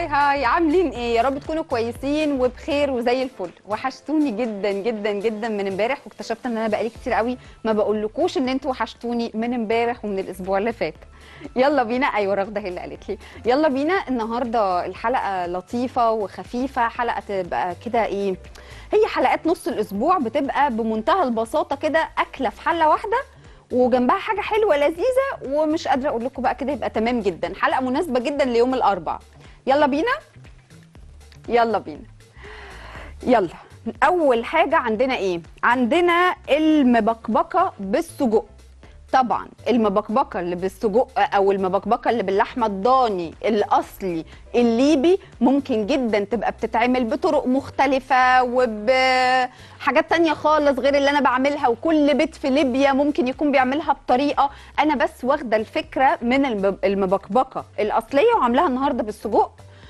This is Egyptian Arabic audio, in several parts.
هاي هاي عاملين ايه يا رب تكونوا كويسين وبخير وزي الفل وحشتوني جدا جدا جدا من امبارح واكتشفت ان انا بقالي كتير قوي ما بقولكوش ان انتوا وحشتوني من امبارح ومن الاسبوع اللي فات يلا بينا ايوه رغده هي اللي قالت لي يلا بينا النهارده الحلقه لطيفه وخفيفه حلقه تبقى كده ايه هي حلقات نص الاسبوع بتبقى بمنتهى البساطه كده اكله في حله واحده وجنبها حاجه حلوه لذيذه ومش قادره اقول لكم بقى كده يبقى تمام جدا حلقه مناسبه جدا ليوم الاربعاء يلا بينا يلا بينا يلا اول حاجه عندنا ايه عندنا المبكبكه بالسجق طبعا المبكبكه اللي بالسجق او المبكبكه اللي باللحمه الضاني الاصلي الليبي ممكن جدا تبقى بتتعمل بطرق مختلفه وبحاجات تانية خالص غير اللي انا بعملها وكل بيت في ليبيا ممكن يكون بيعملها بطريقه انا بس واخده الفكره من المب- المبكبكه الاصليه وعاملاها النهارده بالسجق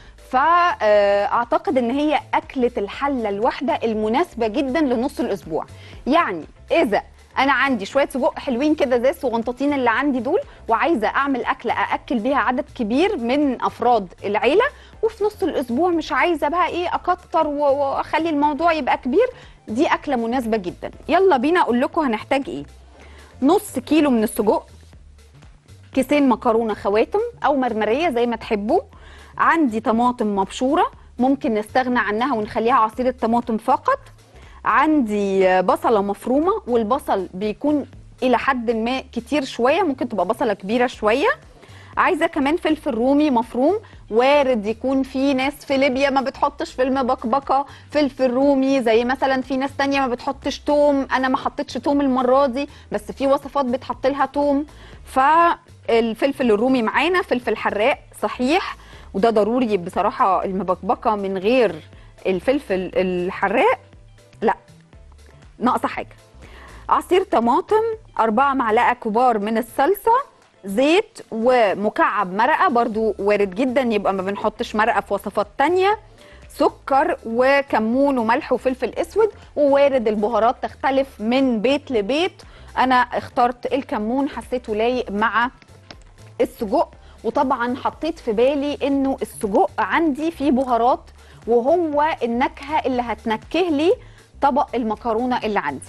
فاعتقد ان هي اكله الحله الواحده المناسبه جدا لنص الاسبوع يعني اذا انا عندي شويه سجق حلوين كده زي الصغنطاطين اللي عندي دول وعايزه اعمل اكله ااكل بيها عدد كبير من افراد العيله وفي نص الاسبوع مش عايزه بقى ايه اكتر و- واخلي الموضوع يبقى كبير دي اكله مناسبه جدا يلا بينا اقول لكم هنحتاج ايه نص كيلو من السجق كيسين مكرونه خواتم او مرمريه زي ما تحبوا عندي طماطم مبشوره ممكن نستغنى عنها ونخليها عصير الطماطم فقط عندي بصله مفرومه والبصل بيكون الى حد ما كتير شويه ممكن تبقى بصله كبيره شويه عايزه كمان فلفل رومي مفروم وارد يكون في ناس في ليبيا ما بتحطش في المبكبكه فلفل رومي زي مثلا في ناس تانية ما بتحطش توم انا ما حطيتش توم المره دي بس في وصفات بتحط لها توم فالفلفل الرومي معانا فلفل حراق صحيح وده ضروري بصراحه المبكبكه من غير الفلفل الحراق لا ناقصه حاجه عصير طماطم أربعة معلقة كبار من الصلصة زيت ومكعب مرقة برضو وارد جدا يبقى ما بنحطش مرقة في وصفات تانية سكر وكمون وملح وفلفل اسود ووارد البهارات تختلف من بيت لبيت انا اخترت الكمون حسيته لايق مع السجق وطبعا حطيت في بالي انه السجق عندي فيه بهارات وهو النكهه اللي هتنكه لي طبق المكرونه اللي عندي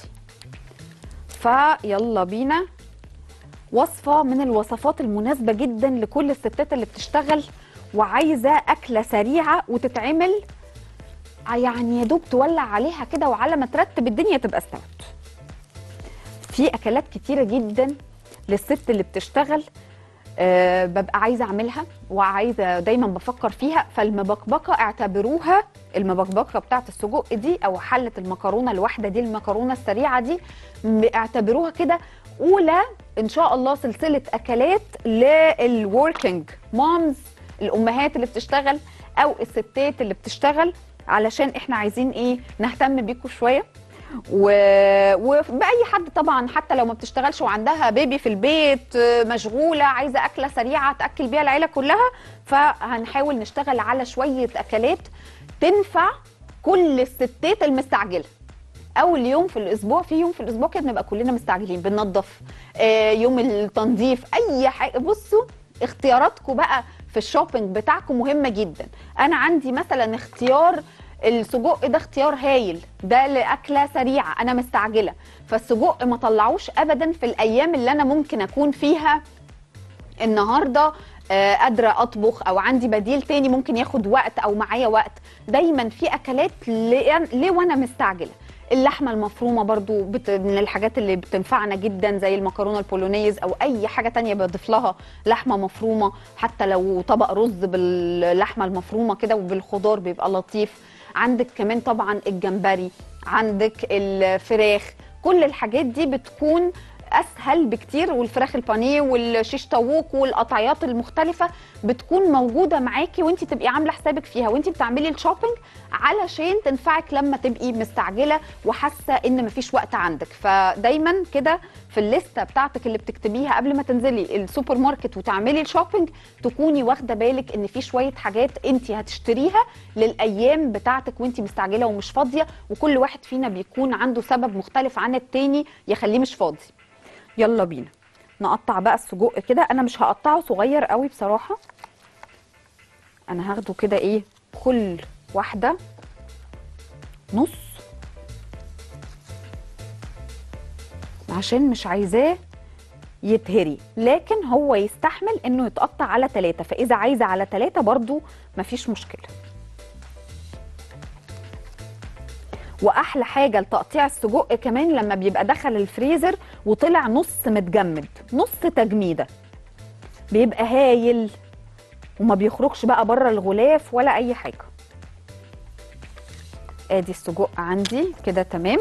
فيلا بينا وصفه من الوصفات المناسبه جدا لكل الستات اللي بتشتغل وعايزه اكله سريعه وتتعمل يعني يا دوب تولع عليها كده وعلى ما ترتب الدنيا تبقى استوت في اكلات كتيره جدا للست اللي بتشتغل أه ببقى عايزه اعملها وعايزه دايما بفكر فيها فالمبكبكه اعتبروها المبكبكه بتاعت السجق دي او حله المكرونه الواحده دي المكرونه السريعه دي م- اعتبروها كده اولى ان شاء الله سلسله اكلات للوركينج مامز الامهات اللي بتشتغل او الستات اللي بتشتغل علشان احنا عايزين ايه نهتم بيكم شويه و... وباي حد طبعا حتى لو ما بتشتغلش وعندها بيبي في البيت آه، مشغوله عايزه اكله سريعه تاكل بيها العيله كلها فهنحاول نشتغل على شويه اكلات تنفع كل الستات المستعجله اول يوم في الاسبوع في يوم في الاسبوع كده بنبقى كلنا مستعجلين بننظف آه، يوم التنظيف اي حاجه بصوا اختياراتكم بقى في الشوبينج بتاعكم مهمه جدا انا عندي مثلا اختيار السجق ده اختيار هايل ده لاكله سريعه انا مستعجله فالسجق ما طلعوش ابدا في الايام اللي انا ممكن اكون فيها النهارده آه، قادره اطبخ او عندي بديل تاني ممكن ياخد وقت او معايا وقت دايما في اكلات ليه ليه وانا مستعجله اللحمه المفرومه برضو بت... من الحاجات اللي بتنفعنا جدا زي المكرونه البولونيز او اي حاجه تانية بضيف لها لحمه مفرومه حتى لو طبق رز باللحمه المفرومه كده وبالخضار بيبقى لطيف عندك كمان طبعا الجمبري عندك الفراخ كل الحاجات دي بتكون اسهل بكتير والفراخ البانيه والشيش طاووق والقطعيات المختلفه بتكون موجوده معاكي وانت تبقي عامله حسابك فيها وانت بتعملي الشوبينج علشان تنفعك لما تبقي مستعجله وحاسه ان مفيش وقت عندك فدايما كده في الليسته بتاعتك اللي بتكتبيها قبل ما تنزلي السوبر ماركت وتعملي الشوبينج تكوني واخده بالك ان في شويه حاجات انت هتشتريها للايام بتاعتك وانت مستعجله ومش فاضيه وكل واحد فينا بيكون عنده سبب مختلف عن التاني يخليه مش فاضي يلا بينا نقطع بقى السجق كده انا مش هقطعه صغير قوي بصراحه انا هاخده كده ايه كل واحده نص عشان مش عايزاه يتهري لكن هو يستحمل انه يتقطع على ثلاثة فاذا عايزه على ثلاثة برضو مفيش مشكله واحلى حاجه لتقطيع السجق كمان لما بيبقى دخل الفريزر وطلع نص متجمد نص تجميده بيبقى هايل وما بيخرجش بقى بره الغلاف ولا اي حاجه ادي السجق عندي كده تمام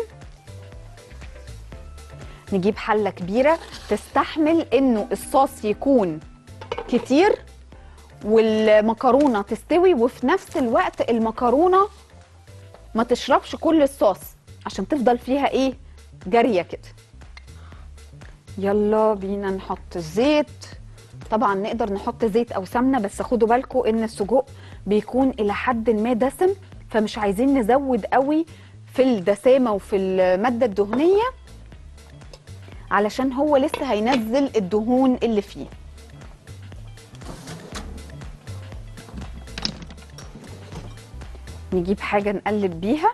نجيب حله كبيره تستحمل انه الصوص يكون كتير والمكرونه تستوي وفي نفس الوقت المكرونه ما تشربش كل الصوص عشان تفضل فيها ايه جاريه كده يلا بينا نحط الزيت طبعا نقدر نحط زيت او سمنه بس خدوا بالكم ان السجق بيكون الى حد ما دسم فمش عايزين نزود قوي في الدسامه وفي الماده الدهنيه علشان هو لسه هينزل الدهون اللي فيه نجيب حاجه نقلب بيها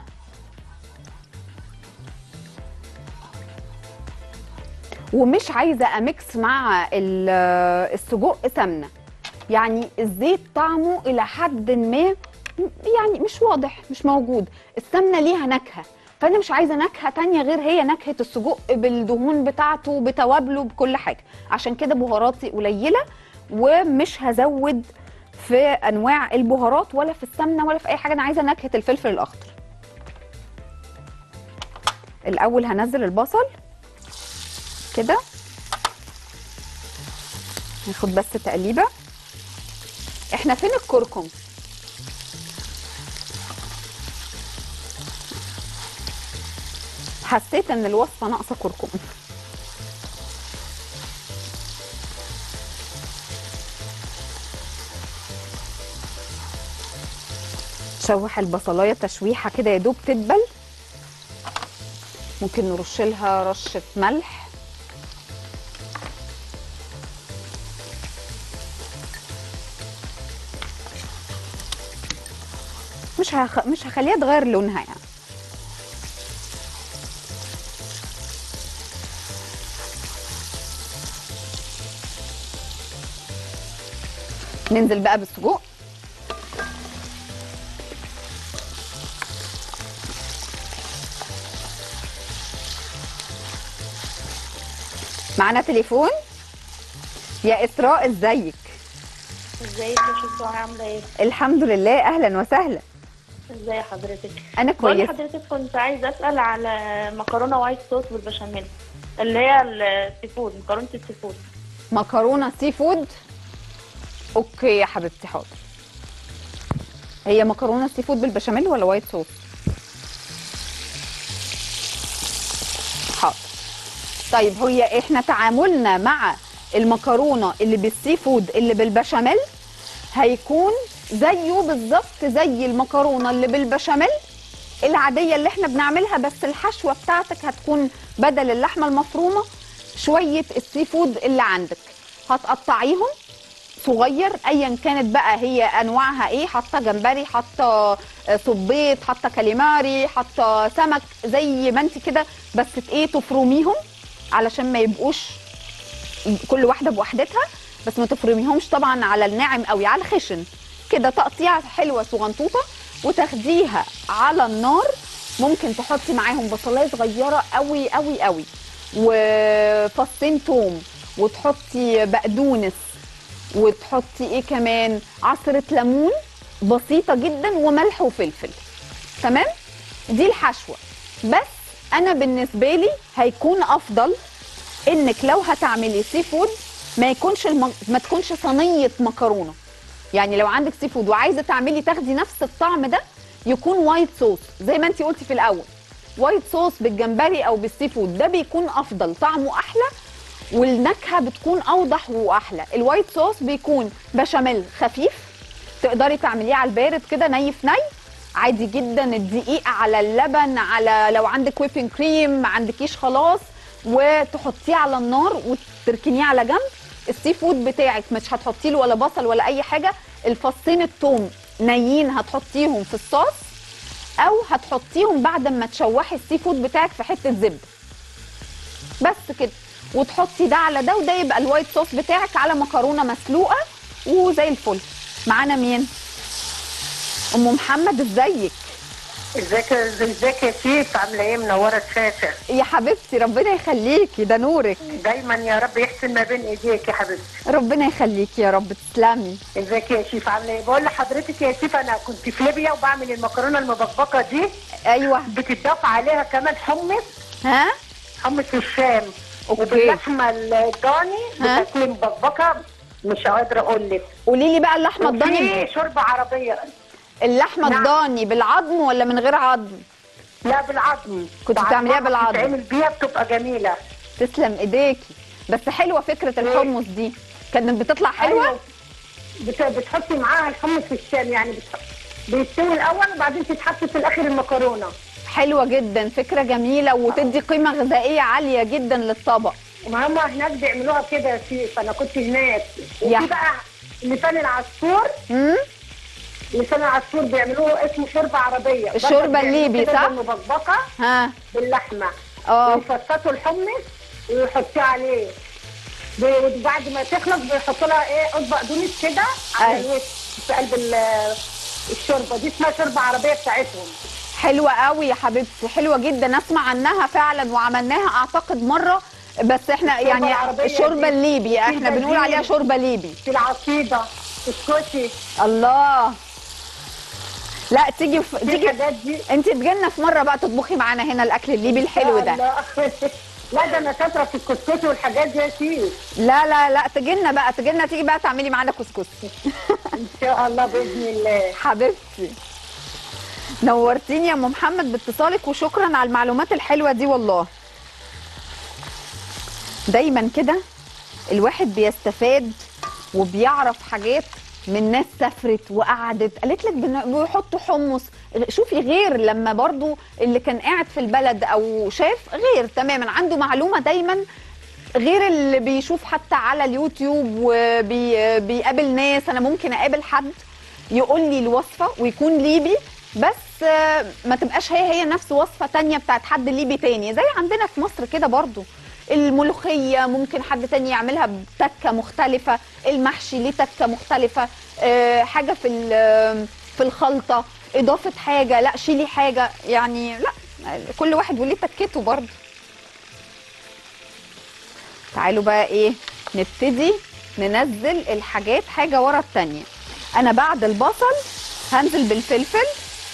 ومش عايزه اميكس مع ال- السجق سمنه يعني الزيت طعمه الى حد ما يعني مش واضح مش موجود السمنه ليها نكهه فانا مش عايزه نكهه تانية غير هي نكهه السجق بالدهون بتاعته بتوابله بكل حاجه عشان كده بهاراتي قليله ومش هزود في انواع البهارات ولا في السمنه ولا في اي حاجه انا عايزه نكهه الفلفل الاخضر الاول هنزل البصل كده ناخد بس تقليبه احنا فين الكركم حسيت ان الوصفه ناقصه كركم نشوح البصلايه تشويحه كده يا دوب تدبل ممكن نرش لها رشه ملح مش هخ... مش هخليها تغير لونها يعني ننزل بقى بالسجق معانا تليفون يا اسراء ازيك ازيك يا شوشو عامله ايه؟ الحمد لله اهلا وسهلا ازي حضرتك؟ انا بقول كويسه حضرتك كنت عايزه اسال على مكرونه وايت صوص بالبشاميل اللي هي السي فود مكرونه السي فود مكرونه سي فود اوكي يا حبيبتي حاضر هي مكرونه سي فود بالبشاميل ولا وايت صوص حاضر طيب هي احنا تعاملنا مع المكرونه اللي بالسي فود اللي بالبشاميل هيكون زيه بالظبط زي المكرونه اللي بالبشاميل العاديه اللي احنا بنعملها بس الحشوه بتاعتك هتكون بدل اللحمه المفرومه شويه السي فود اللي عندك هتقطعيهم صغير ايا كانت بقى هي انواعها ايه حاطه جمبري حاطه آه، صبيط حاطه كاليماري حاطه سمك زي ما انت كده بس ايه تفرميهم علشان ما يبقوش كل واحده بوحدتها بس ما تفرميهمش طبعا على الناعم قوي على الخشن كده تقطيعه حلوه صغنطوطه وتاخديها على النار ممكن تحطي معاهم بصلايه صغيره قوي قوي قوي وفصين توم وتحطي بقدونس وتحطي ايه كمان عصره ليمون بسيطه جدا وملح وفلفل تمام دي الحشوه بس انا بالنسبه لي هيكون افضل انك لو هتعملي سي فود ما يكونش الم... ما تكونش صينيه مكرونه يعني لو عندك سي فود وعايزه تعملي تاخدي نفس الطعم ده يكون وايت صوص زي ما انت قلتي في الاول وايت صوص بالجمبري او بالسي فود ده بيكون افضل طعمه احلى والنكهه بتكون اوضح واحلى الوايت صوص بيكون بشاميل خفيف تقدري تعمليه على البارد كده ني في ني عادي جدا الدقيق على اللبن على لو عندك ويبنج كريم ما عندكيش خلاص وتحطيه على النار وتركنيه على جنب السي فود بتاعك مش هتحطي له ولا بصل ولا اي حاجه الفصين التوم نيين هتحطيهم في الصوص او هتحطيهم بعد ما تشوحي السي فود بتاعك في حته زبده بس كده وتحطي ده على ده وده يبقى الوايت صوص بتاعك على مكرونه مسلوقه وزي الفل معانا مين ام محمد ازيك ازيك ازيك يا شيف عامله ايه منوره الشاشه يا حبيبتي ربنا يخليكي ده نورك دايما يا رب يحسن ما بين ايديك يا حبيبتي ربنا يخليكي يا رب تسلمي ازيك يا شيف عامله ايه بقول لحضرتك يا شيف انا كنت في ليبيا وبعمل المكرونه المبكبكه دي ايوه بتضاف عليها كمان حمص ها حمص الشام أوكي. وباللحمه الضاني ها؟ بتاكلي مبكبكه مش قادره اقول لك قولي لي بقى اللحمه الضاني وفي شوربه عربيه اللحمه نعم. الضاني بالعظم ولا من غير عظم لا بالعظم كنت بتعمليها بالعظم. بتتعمل بيها بتبقى جميله تسلم ايديكي بس حلوه فكره الحمص دي كانت بتطلع حلوه أيوة. بت- بتحطي معاها الحمص الشام يعني بتحط بيستوي الاول وبعدين تتحط في الاخر المكرونه حلوه جدا فكره جميله وتدي قيمه غذائيه عاليه جدا للطبق ما هم هناك بيعملوها كده يا شيخ انا كنت هناك يا. وفي بقى لسان العصفور امم لسان العصفور بيعملوه اسمه شوربه عربيه الشوربة برضه بيعملوه الليبي، كده صح؟ بالمبكبكه ها باللحمه اه ويفصصوا الحمص ويحطوه عليه ب- وبعد ما تخلص بيحطوا لها ايه اطبق دونس كده على أيوة. الوش في قلب ال- الشوربه دي اسمها شوربه عربيه بتاعتهم حلوه قوي يا حبيبتي حلوه جدا اسمع عنها فعلا وعملناها اعتقد مره بس احنا الشوربة يعني العربية الشوربه دي الليبي احنا في بنقول عليها البنزين. شوربه ليبي في العصيده في الكوشي الله لا تيجي في في تيجي الحاجات دي انت تجينا في مره بقى تطبخي معانا هنا الاكل الليبي الحلو ده لا لا ده انا شاطره في الكسكسي والحاجات دي يا شيخ لا لا لا تجينا بقى تجينا تيجي بقى تعملي معانا كسكسي ان شاء الله باذن الله حبيبتي نورتيني يا ام محمد باتصالك وشكرا على المعلومات الحلوه دي والله دايما كده الواحد بيستفاد وبيعرف حاجات من ناس سافرت وقعدت قالت لك بن- بيحطوا حمص شوفي غير لما برضو اللي كان قاعد في البلد او شاف غير تماما عنده معلومه دايما غير اللي بيشوف حتى على اليوتيوب وبيقابل ناس انا ممكن اقابل حد يقول لي الوصفه ويكون ليبي بس آه، ما تبقاش هي هي نفس وصفه تانية بتاعت حد ليبي تاني زي عندنا في مصر كده برضو الملوخيه ممكن حد تاني يعملها بتكه مختلفه المحشي ليه تكه مختلفه آه، حاجه في ال- في الخلطه اضافه حاجه لا شيلي حاجه يعني لا كل واحد وليه تكته برضو تعالوا بقى ايه نبتدي ننزل الحاجات حاجه ورا التانية انا بعد البصل هنزل بالفلفل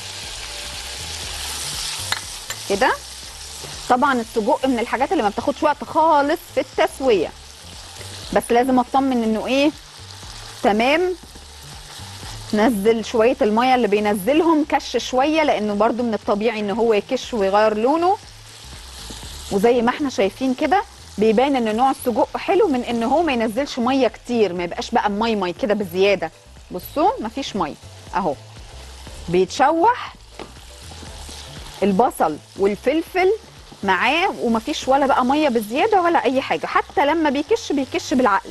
كده طبعا السجق من الحاجات اللي ما بتاخدش وقت خالص في التسويه بس لازم اطمن انه ايه تمام نزل شويه الميه اللي بينزلهم كش شويه لانه برضو من الطبيعي ان هو يكش ويغير لونه وزي ما احنا شايفين كده بيبان ان نوع السجق حلو من ان هو ما ينزلش ميه كتير ما يبقاش بقى مي مي كده بزياده بصوا مفيش ميه اهو بيتشوح البصل والفلفل معاه ومفيش ولا بقى ميه بزياده ولا اي حاجه حتى لما بيكش بيكش بالعقل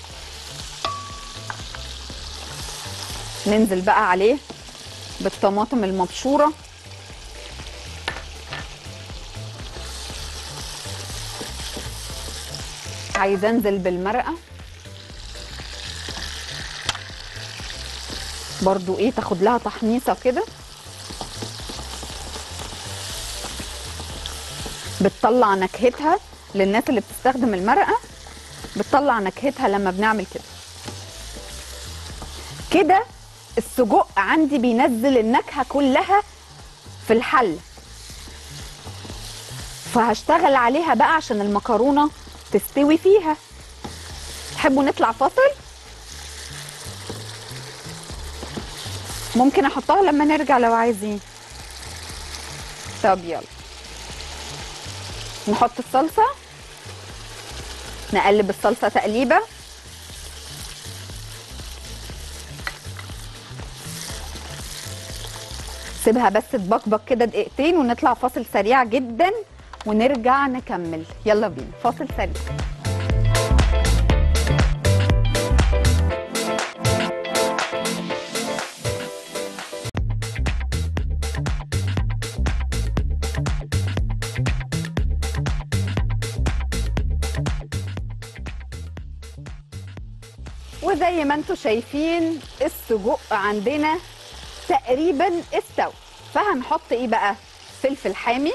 ننزل بقى عليه بالطماطم المبشوره عايزه انزل بالمرقه برضو ايه تاخد لها تحميصه كده بتطلع نكهتها للناس اللي بتستخدم المرقه بتطلع نكهتها لما بنعمل كده كده السجق عندي بينزل النكهه كلها في الحل فهشتغل عليها بقى عشان المكرونه تستوي فيها تحبوا نطلع فاصل ممكن احطها لما نرجع لو عايزين طب يلا نحط الصلصه نقلب الصلصه تقليبه سيبها بس تبقبق كده دقيقتين ونطلع فاصل سريع جدا ونرجع نكمل يلا بينا فاصل سريع وزي ما انتم شايفين السجق عندنا تقريبا استوى فهنحط ايه بقى فلفل حامي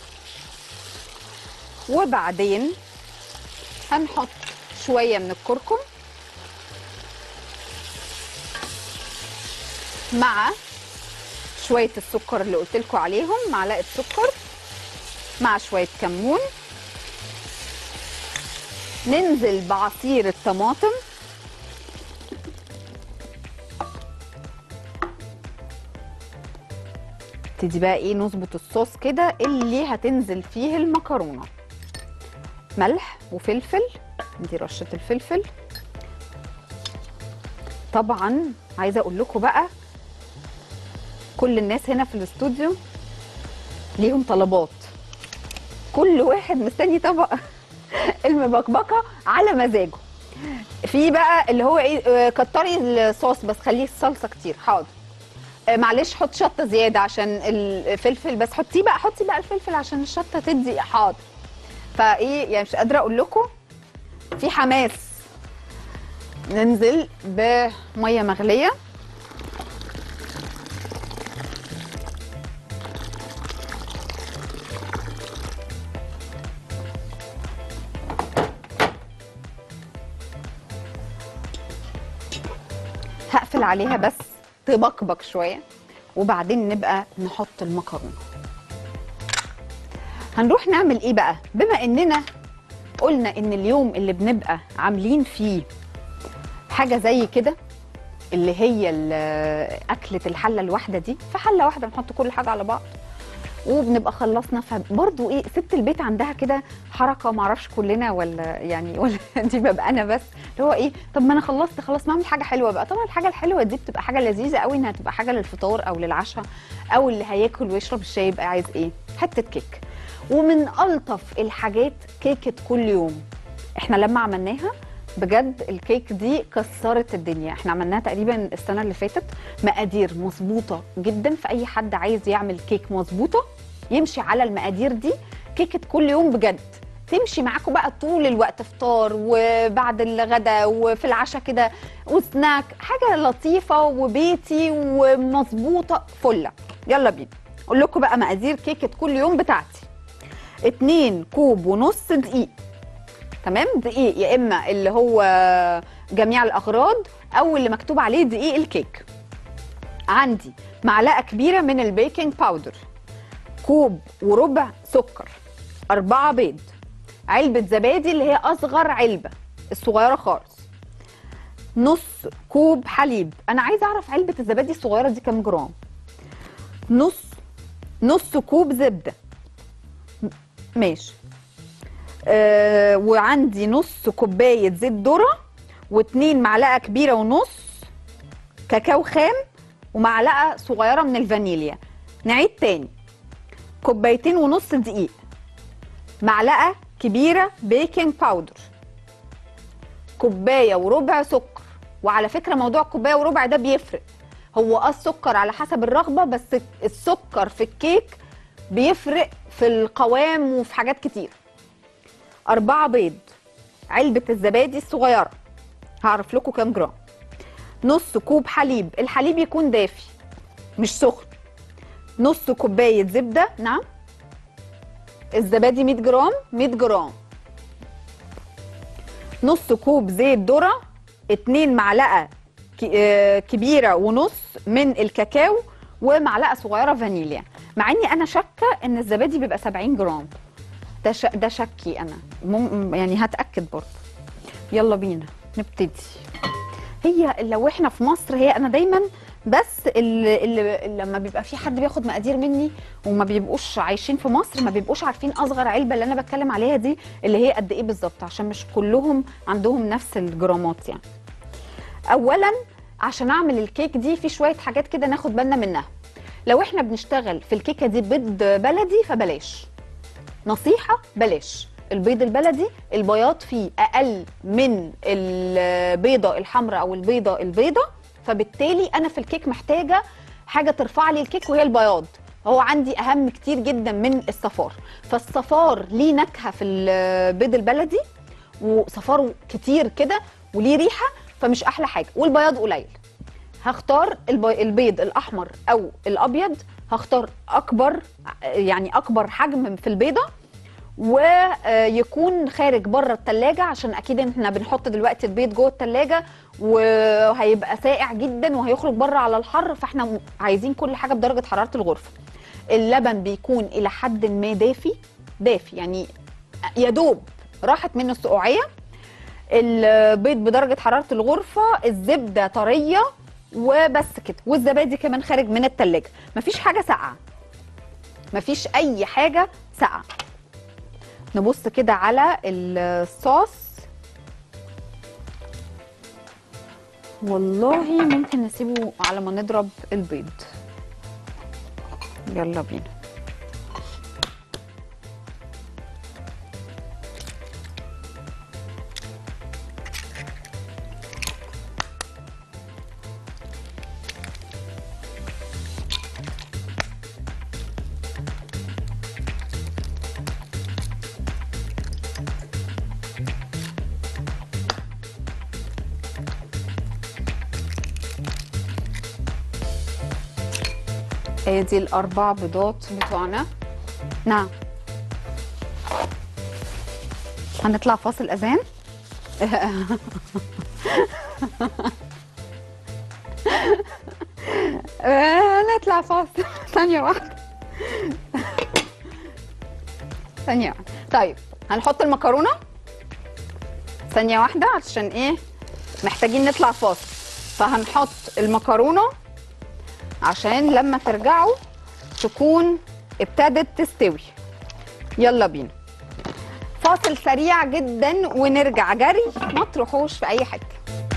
وبعدين هنحط شويه من الكركم مع شويه السكر اللي قلت لكم عليهم معلقه سكر مع شويه كمون ننزل بعصير الطماطم نبتدي بقى ايه نظبط الصوص كده اللي هتنزل فيه المكرونه ملح وفلفل دي رشه الفلفل طبعا عايزه اقول لكم بقى كل الناس هنا في الاستوديو ليهم طلبات كل واحد مستني طبق المبكبكه على مزاجه في بقى اللي هو ايه آه، كتري الصوص بس خليه الصلصه كتير حاضر آه، معلش حط شطه زياده عشان الفلفل بس حطيه بقى حطي بقى الفلفل عشان الشطه تدي حاضر فايه يعني مش قادره اقول لكم في حماس ننزل بميه مغليه هقفل عليها بس تبقبق شويه وبعدين نبقى نحط المكرونه هنروح نعمل ايه بقى بما اننا قلنا ان اليوم اللي بنبقى عاملين فيه حاجه زي كده اللي هي ال- اكله الحله الواحده دي في حله واحده نحط كل حاجه على بعض وبنبقى خلصنا فبرضه ايه ست البيت عندها كده حركه معرفش كلنا ولا يعني ولا دي ببقى انا بس اللي هو ايه طب ما انا خلصت خلاص ما اعمل حاجه حلوه بقى طبعا الحاجه الحلوه دي بتبقى حاجه لذيذه قوي انها تبقى حاجه للفطار او للعشاء او اللي هياكل ويشرب الشاي يبقى عايز ايه حته كيك ومن الطف الحاجات كيكه كل يوم احنا لما عملناها بجد الكيك دي كسرت الدنيا احنا عملناها تقريبا السنه اللي فاتت مقادير مظبوطه جدا فاي حد عايز يعمل كيك مظبوطه يمشي على المقادير دي كيكه كل يوم بجد تمشي معاكم بقى طول الوقت فطار وبعد الغداء وفي العشاء كده وسناك حاجه لطيفه وبيتي ومظبوطه فله يلا بينا اقول لكم بقى مقادير كيكه كل يوم بتاعتي 2 كوب ونص دقيق تمام دقيق يا اما اللي هو جميع الاغراض او اللي مكتوب عليه دقيق الكيك عندي معلقه كبيره من البيكنج باودر كوب وربع سكر أربعة بيض علبة زبادي اللي هي أصغر علبة الصغيرة خالص نص كوب حليب أنا عايزة أعرف علبة الزبادي الصغيرة دي كام جرام نص نص كوب زبدة م- ماشي آه وعندي نص كوباية زيت ذرة واتنين معلقة كبيرة ونص كاكاو خام ومعلقة صغيرة من الفانيليا نعيد تاني كوبايتين ونص دقيق معلقه كبيره بيكنج باودر كوبايه وربع سكر وعلى فكره موضوع الكوبايه وربع ده بيفرق هو اه السكر على حسب الرغبه بس السكر في الكيك بيفرق في القوام وفي حاجات كتير أربعة بيض علبة الزبادي الصغيرة هعرف لكم كام جرام نص كوب حليب الحليب يكون دافي مش سخن نص كوباية زبدة نعم الزبادي 100 جرام 100 جرام نص كوب زيت ذرة اتنين معلقة ك- آه، كبيرة ونص من الكاكاو ومعلقة صغيرة فانيليا مع اني انا شاكة ان الزبادي بيبقى 70 جرام ده ش... ده شكي انا مم... يعني هتأكد برضه يلا بينا نبتدي هي لو احنا في مصر هي انا دايما بس اللي, اللي لما بيبقى في حد بياخد مقادير مني وما بيبقوش عايشين في مصر ما بيبقوش عارفين اصغر علبه اللي انا بتكلم عليها دي اللي هي قد ايه بالظبط عشان مش كلهم عندهم نفس الجرامات يعني اولا عشان اعمل الكيك دي في شويه حاجات كده ناخد بالنا منها لو احنا بنشتغل في الكيكه دي بيض بلدي فبلاش نصيحه بلاش البيض البلدي البياض فيه اقل من البيضه الحمراء او البيضه البيضه فبالتالي انا في الكيك محتاجه حاجه ترفع لي الكيك وهي البياض هو عندي اهم كتير جدا من الصفار فالصفار ليه نكهه في البيض البلدي وصفاره كتير كده وليه ريحه فمش احلى حاجه والبياض قليل هختار البي... البيض الاحمر او الابيض هختار اكبر يعني اكبر حجم في البيضه ويكون خارج بره التلاجة عشان اكيد احنا بنحط دلوقتي البيض جوه التلاجة وهيبقى ساقع جدا وهيخرج بره على الحر فاحنا م- عايزين كل حاجه بدرجه حراره الغرفه اللبن بيكون الى حد ما دافي دافي يعني يا دوب راحت منه السقوعيه البيض بدرجه حراره الغرفه الزبده طريه وبس كده والزبادي كمان خارج من التلاجة مفيش حاجه ساقعه مفيش اي حاجه ساقعه نبص كده على الصوص والله ممكن نسيبه على ما نضرب البيض يلا بينا ادي الاربع بيضات بتوعنا نعم هنطلع فاصل اذان آه، هنطلع فاصل ثانية واحدة ثانية واحدة طيب هنحط المكرونة ثانية واحدة عشان ايه محتاجين نطلع فاصل فهنحط المكرونة عشان لما ترجعوا تكون ابتدت تستوي يلا بينا فاصل سريع جدا ونرجع جري ما تروحوش في اي حته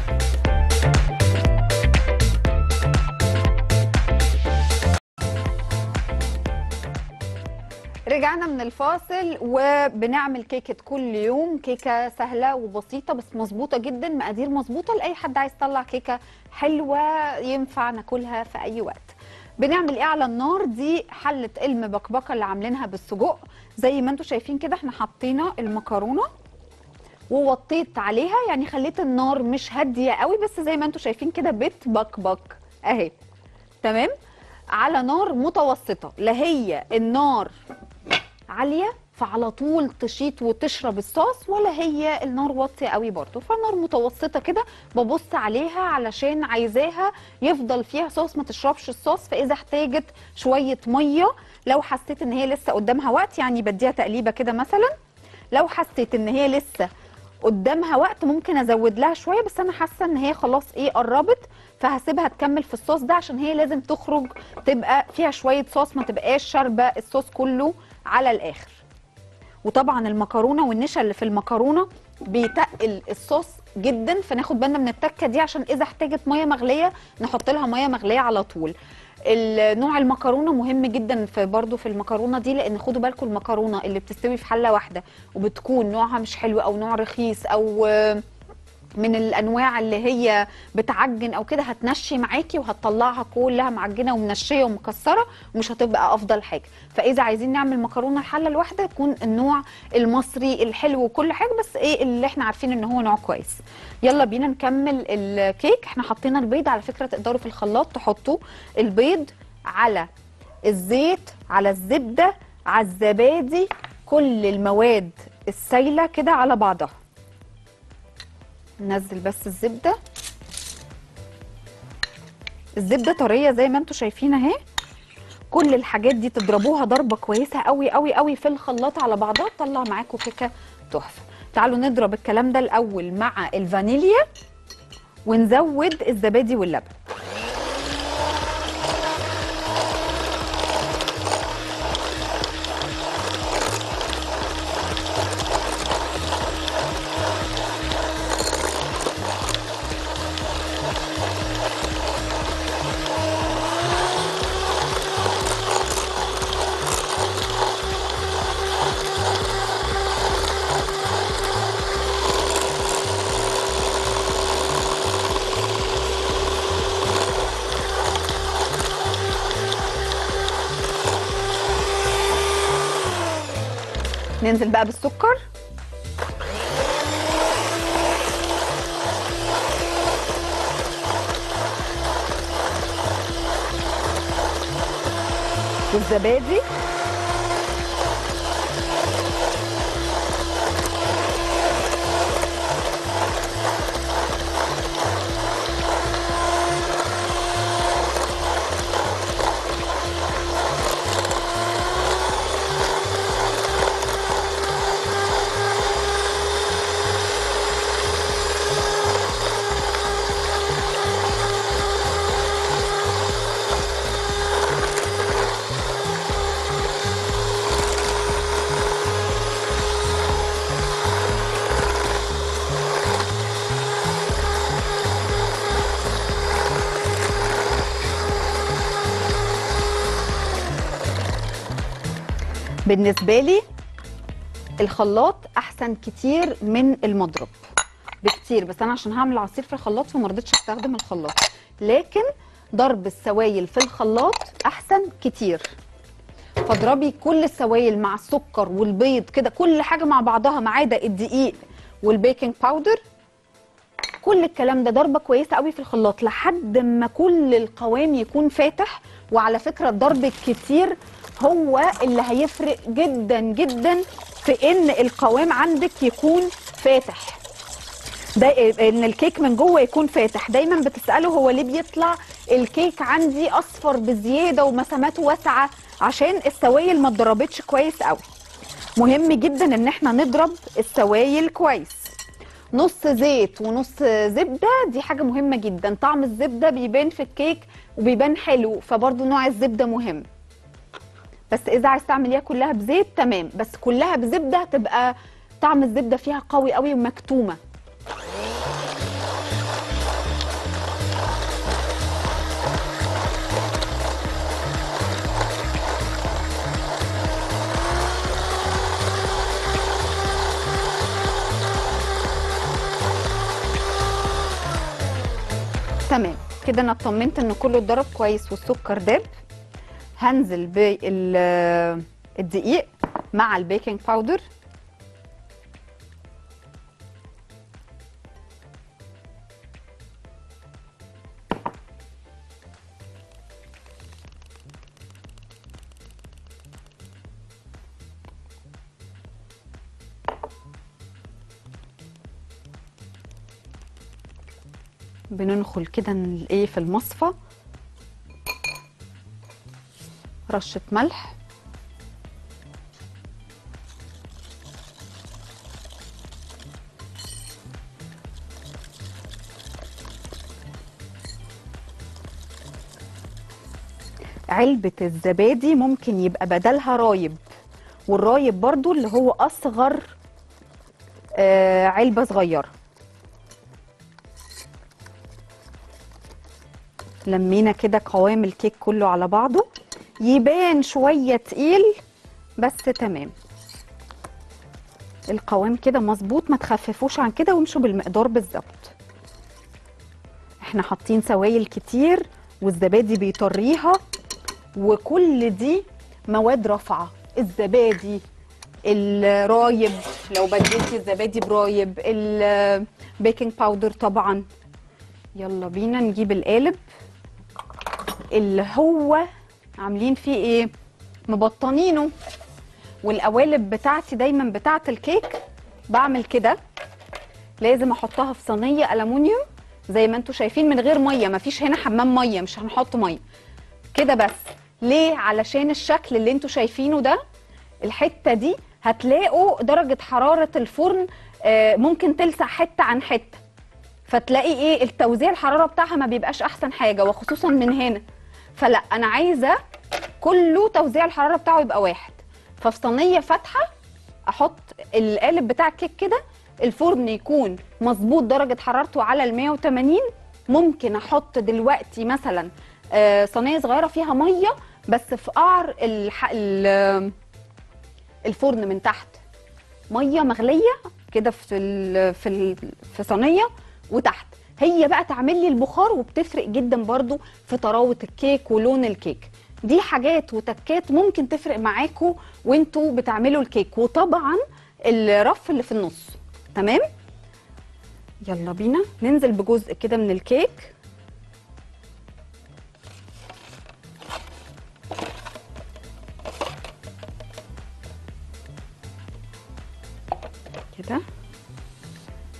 رجعنا من الفاصل وبنعمل كيكة كل يوم كيكة سهلة وبسيطة بس مظبوطة جدا مقادير مظبوطة لأي حد عايز يطلع كيكة حلوة ينفع ناكلها في أي وقت بنعمل ايه على النار دي حلة المبكبكة اللي عاملينها بالسجق زي ما انتم شايفين كده احنا حطينا المكرونة ووطيت عليها يعني خليت النار مش هادية قوي بس زي ما انتم شايفين كده بتبكبك اهي تمام على نار متوسطة لا هي النار عاليه فعلى طول تشيط وتشرب الصوص ولا هي النار واطيه قوي برضه فالنار متوسطه كده ببص عليها علشان عايزاها يفضل فيها صوص ما تشربش الصوص فاذا احتاجت شويه ميه لو حسيت ان هي لسه قدامها وقت يعني بديها تقليبه كده مثلا لو حسيت ان هي لسه قدامها وقت ممكن ازود لها شويه بس انا حاسه ان هي خلاص ايه قربت فهسيبها تكمل في الصوص ده عشان هي لازم تخرج تبقى فيها شويه صوص ما تبقاش شاربه الصوص كله على الاخر وطبعا المكرونه والنشا اللي في المكرونه بيتقل الصوص جدا فناخد بالنا من التكه دي عشان اذا احتاجت ميه مغليه نحط لها ميه مغليه على طول ال- نوع المكرونه مهم جدا في برضو في المكرونه دي لان خدوا بالكم المكرونه اللي بتستوي في حله واحده وبتكون نوعها مش حلو او نوع رخيص او آه، من الانواع اللي هي بتعجن او كده هتنشي معاكي وهتطلعها كلها معجنه ومنشيه ومكسره ومش هتبقى افضل حاجه فاذا عايزين نعمل مكرونه الحله الواحده يكون النوع المصري الحلو وكل حاجه بس ايه اللي احنا عارفين ان هو نوع كويس يلا بينا نكمل الكيك احنا حطينا البيض على فكره تقدروا في الخلاط تحطوا البيض على الزيت على الزبده على الزبادي كل المواد السايله كده على بعضها ننزل بس الزبده الزبده طريه زي ما انتم شايفين اهي كل الحاجات دي تضربوها ضربه كويسه قوي قوي قوي في الخلاط على بعضها تطلع معاكم كيكه تحفه تعالوا نضرب الكلام ده الاول مع الفانيليا ونزود الزبادي واللبن ننزل بقى بالسكر والزبادي بالنسبه لي الخلاط احسن كتير من المضرب بكتير بس انا عشان هعمل عصير في الخلاط فما رضيتش استخدم الخلاط لكن ضرب السوائل في الخلاط احسن كتير فاضربي كل السوائل مع السكر والبيض كده كل حاجه مع بعضها ما عدا الدقيق والبيكنج باودر كل الكلام ده ضربه كويسه قوي في الخلاط لحد ما كل القوام يكون فاتح وعلى فكره الضرب الكتير هو اللي هيفرق جدا جدا في ان القوام عندك يكون فاتح ده ان الكيك من جوه يكون فاتح دايما بتساله هو ليه بيطلع الكيك عندي اصفر بزياده ومساماته واسعه عشان السوائل ما اتضربتش كويس قوي مهم جدا ان احنا نضرب السوائل كويس نص زيت ونص زبده دي حاجه مهمه جدا طعم الزبده بيبان في الكيك وبيبان حلو فبرضه نوع الزبده مهم بس اذا عايز تعمليها كلها بزيت تمام بس كلها بزبده هتبقى طعم الزبده فيها قوي قوي ومكتومه تمام كده انا اطمنت ان كله اتضرب كويس والسكر داب هنزل بالدقيق مع البيكنج باودر بندخل كده ن- ايه في المصفى رشة ملح علبة الزبادي ممكن يبقى بدلها رايب والرايب برضو اللي هو أصغر آه علبة صغيرة لمينا كده قوام الكيك كله على بعضه يبان شوية تقيل بس تمام القوام كده مظبوط ما تخففوش عن كده وامشوا بالمقدار بالظبط احنا حاطين سوائل كتير والزبادي بيطريها وكل دي مواد رافعه الزبادي الرايب لو بدلتي الزبادي برايب البيكنج باودر طبعا يلا بينا نجيب القالب اللي هو عاملين فيه ايه مبطنينه والقوالب بتاعتي دايما بتاعه الكيك بعمل كده لازم احطها في صينيه الومنيوم زي ما انتم شايفين من غير ميه مفيش هنا حمام ميه مش هنحط ميه كده بس ليه علشان الشكل اللي انتوا شايفينه ده الحته دي هتلاقوا درجه حراره الفرن آه، ممكن تلسع حته عن حته فتلاقي ايه التوزيع الحراره بتاعها ما بيبقاش احسن حاجه وخصوصا من هنا فلا انا عايزه كله توزيع الحراره بتاعه يبقى واحد ففي صينيه فاتحه احط القالب بتاع الكيك كده الفرن يكون مظبوط درجه حرارته على ال 180 ممكن احط دلوقتي مثلا آه، صينيه صغيره فيها ميه بس في قعر الح... ال- الفرن من تحت ميه مغليه كده في ال... في ال... في صينيه وتحت هي بقى تعمل لي البخار وبتفرق جدا برضو في طراوه الكيك ولون الكيك دي حاجات وتكات ممكن تفرق معاكم وانتوا بتعملوا الكيك وطبعا الرف اللي في النص تمام يلا بينا ننزل بجزء كده من الكيك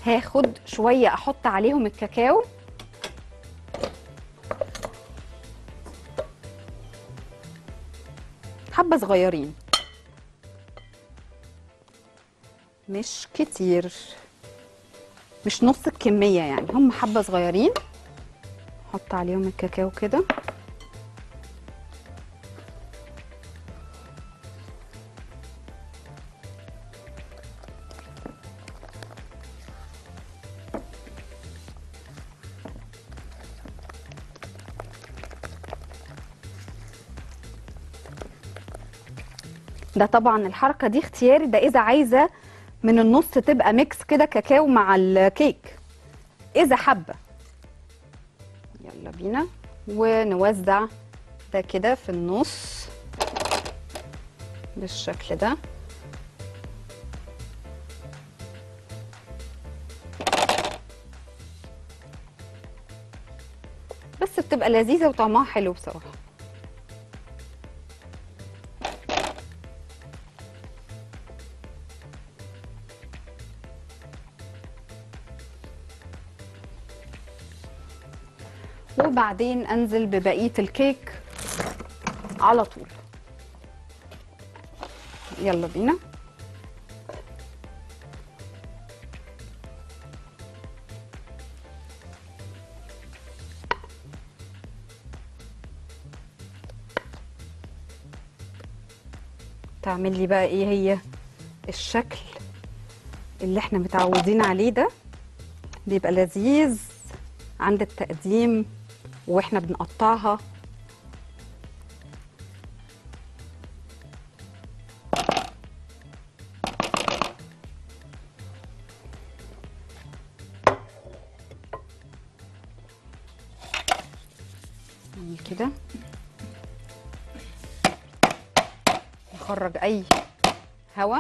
هاخد شويه احط عليهم الكاكاو حبه صغيرين مش كتير مش نص الكميه يعني هم حبه صغيرين احط عليهم الكاكاو كده ده طبعا الحركه دي اختياري ده اذا عايزه من النص تبقى ميكس كده كاكاو مع الكيك اذا حابه يلا بينا ونوزع ده كده في النص بالشكل ده بس بتبقى لذيذه وطعمها حلو بصراحه وبعدين انزل ببقيه الكيك على طول يلا بينا تعمل لي بقى ايه هي الشكل اللي احنا متعودين عليه ده بيبقى لذيذ عند التقديم واحنا بنقطعها نعمل كده نخرج اي هوا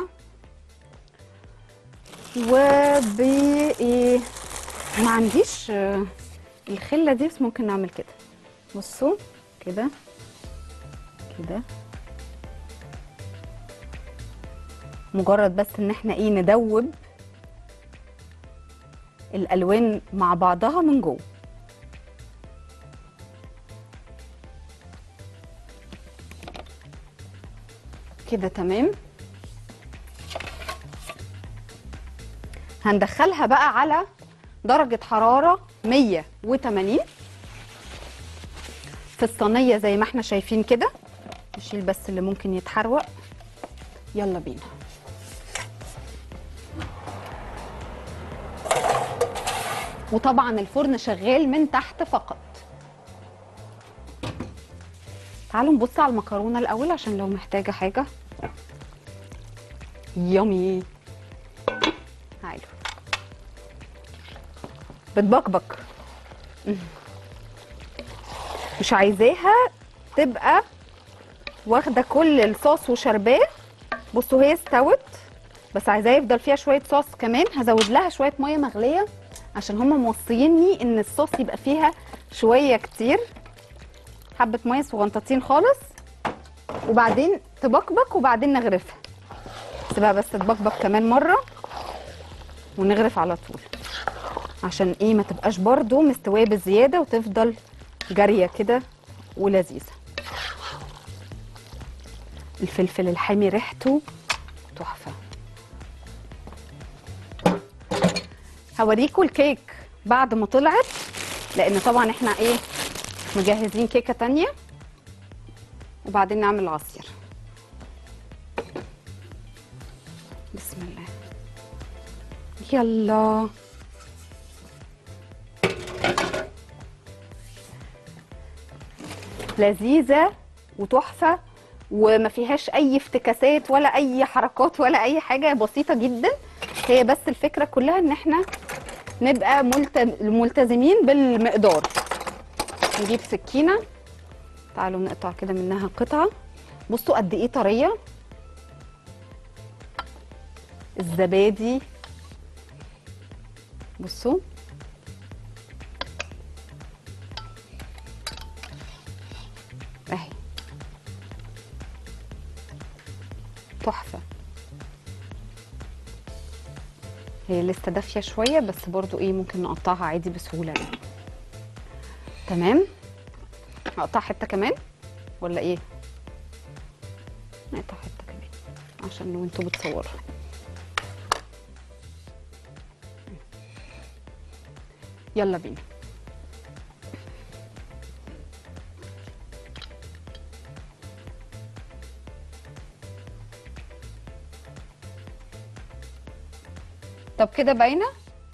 وب ايه ما عنديش آه، الخله دي بس ممكن نعمل كده بصوا كده كده مجرد بس ان احنا ايه ندوب الالوان مع بعضها من جوه كده تمام هندخلها بقى على درجة حرارة 180 في الصينية زي ما احنا شايفين كده نشيل بس اللي ممكن يتحروق يلا بينا وطبعا الفرن شغال من تحت فقط تعالوا نبص على المكرونة الأول عشان لو محتاجة حاجة يامي تعالوا بتبكبك مش عايزاها تبقى واخده كل الصوص وشرباه بصوا هي استوت بس عايزاه يفضل فيها شويه صوص كمان هزود لها شويه ميه مغليه عشان هما موصيني ان الصوص يبقى فيها شويه كتير حبه ميه صغنطتين خالص وبعدين تبكبك وبعدين نغرفها سيبها بس تبكبك كمان مره ونغرف على طول عشان ايه ما تبقاش برضو مستويه بزياده وتفضل جاريه كده ولذيذه الفلفل الحامي ريحته تحفه هوريكم الكيك بعد ما طلعت لان طبعا احنا ايه مجهزين كيكه تانية وبعدين نعمل عصير بسم الله يلا لذيذه وتحفه وما فيهاش اي افتكاسات ولا اي حركات ولا اي حاجه بسيطه جدا هي بس الفكره كلها ان احنا نبقى ملت- ملتزمين بالمقدار نجيب سكينه تعالوا نقطع كده منها قطعه بصوا قد ايه طريه الزبادي بصوا اهي تحفه هي لسه دافيه شويه بس برضو ايه ممكن نقطعها عادي بسهوله يعني. تمام اقطع حته كمان ولا ايه نقطع حته كمان عشان لو انتوا بتصوروا يلا بينا طب كده باينه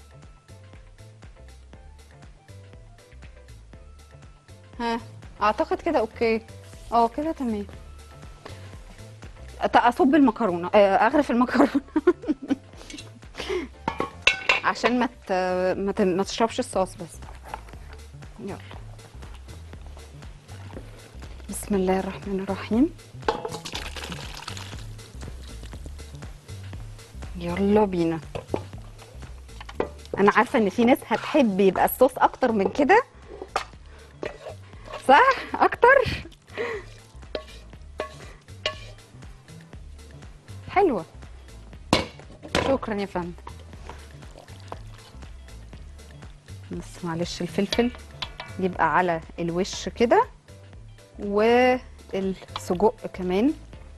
ها اعتقد كده اوكي اه كده تمام أت- اصب المكرونه آه، اغرف المكرونه عشان ما ت... ما, ت... ما تشربش الصوص بس يلا بسم الله الرحمن الرحيم يلا بينا انا عارفه ان في ناس هتحب يبقى الصوص اكتر من كده صح اكتر حلوه شكرا يا فندم بس معلش الفلفل يبقى على الوش كده والسجق كمان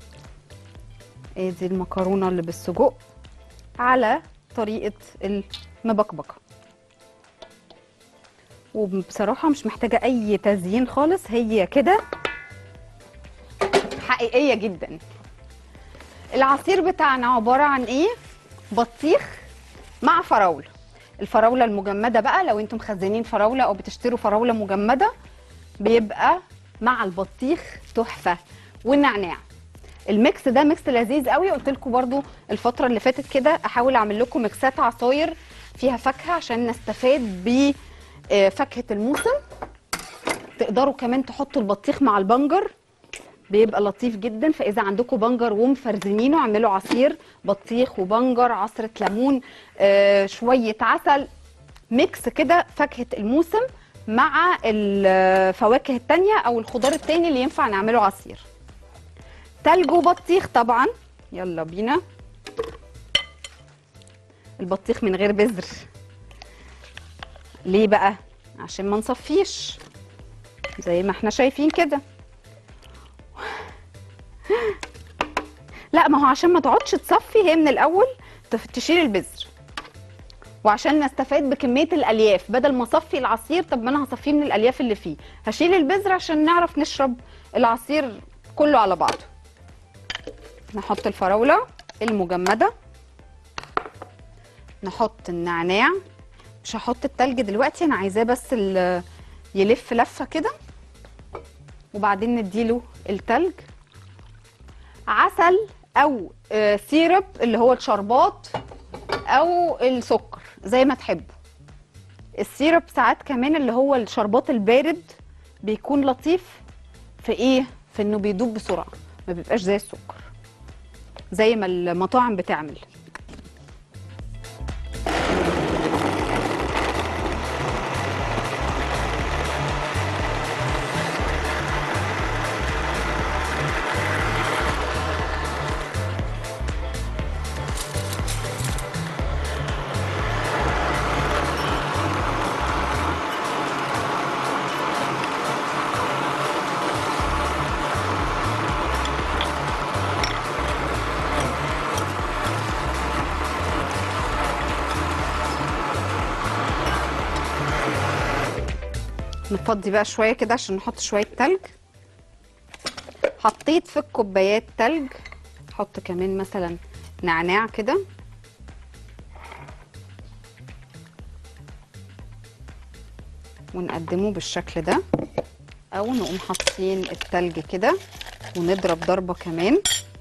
ادي المكرونه اللي بالسجق على طريقه المبكبكه وبصراحه مش محتاجه اي تزيين خالص هي كده حقيقيه جدا العصير بتاعنا عباره عن ايه بطيخ مع فراوله الفراوله المجمده بقى لو انتم مخزنين فراوله او بتشتروا فراوله مجمده بيبقى مع البطيخ تحفه والنعناع الميكس ده ميكس لذيذ قوي قلت لكم برضو الفتره اللي فاتت كده احاول اعمل لكم ميكسات عصاير فيها فاكهه عشان نستفاد بفاكهه الموسم تقدروا كمان تحطوا البطيخ مع البنجر بيبقى لطيف جدا فاذا عندكم بنجر ومفرزنينه اعملوا عصير بطيخ وبنجر عصره ليمون آه شويه عسل ميكس كده فاكهه الموسم مع الفواكه التانية او الخضار التاني اللي ينفع نعمله عصير تلج وبطيخ طبعا يلا بينا البطيخ من غير بذر ليه بقى عشان ما نصفيش زي ما احنا شايفين كده لا ما هو عشان ما تقعدش تصفي هي من الاول تف- تشيل البذر وعشان نستفاد بكميه الالياف بدل ما اصفي العصير طب ما انا هصفيه من الالياف اللي فيه هشيل البذر عشان نعرف نشرب العصير كله على بعضه نحط الفراوله المجمده نحط النعناع مش هحط التلج دلوقتي انا عايزاه بس ال- يلف لفه كده وبعدين نديله التلج عسل او آه، سيرب اللي هو الشربات او السكر زي ما تحبوا السيرب ساعات كمان اللي هو الشربات البارد بيكون لطيف في ايه في انه بيدوب بسرعه ما بيبقاش زي السكر زي ما المطاعم بتعمل نفضي بقى شويه كده عشان نحط شويه تلج حطيت في الكوبايات تلج حط كمان مثلا نعناع كده ونقدمه بالشكل ده او نقوم حاطين التلج كده ونضرب ضربه كمان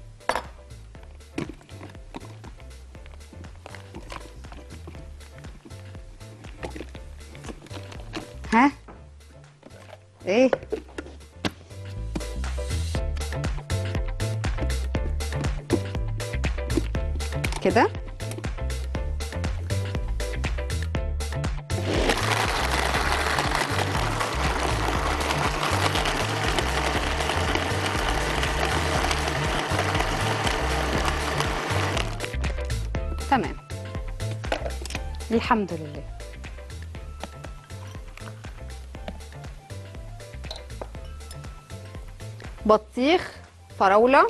ها ايه كده تمام الحمد لله بطيخ فراوله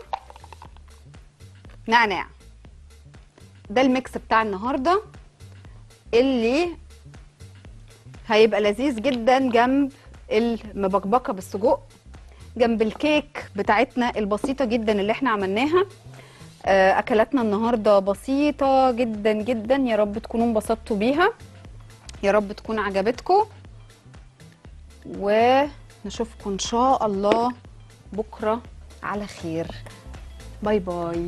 نعناع ده الميكس بتاع النهارده اللي هيبقى لذيذ جدا جنب المبكبكه بالسجق جنب الكيك بتاعتنا البسيطه جدا اللي احنا عملناها آه، اكلاتنا النهارده بسيطه جدا جدا يا رب تكونوا انبسطتوا بيها يا رب تكون عجبتكم ونشوفكم ان شاء الله بكره على خير باي باي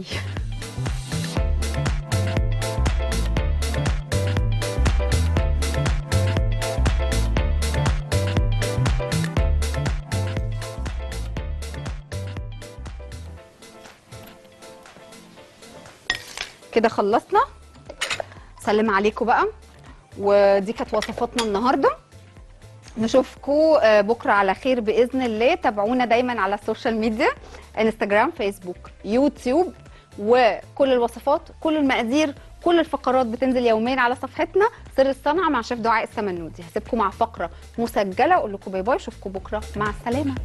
كده خلصنا سلم عليكم بقى ودي كانت وصفاتنا النهارده نشوفكم بكره على خير باذن الله تابعونا دايما على السوشيال ميديا انستجرام فيسبوك يوتيوب وكل الوصفات كل المقادير كل الفقرات بتنزل يوميا على صفحتنا سر الصنعه مع شيف دعاء السمنودي هسيبكم مع فقره مسجله اقول لكم باي باي اشوفكم بكره مع السلامه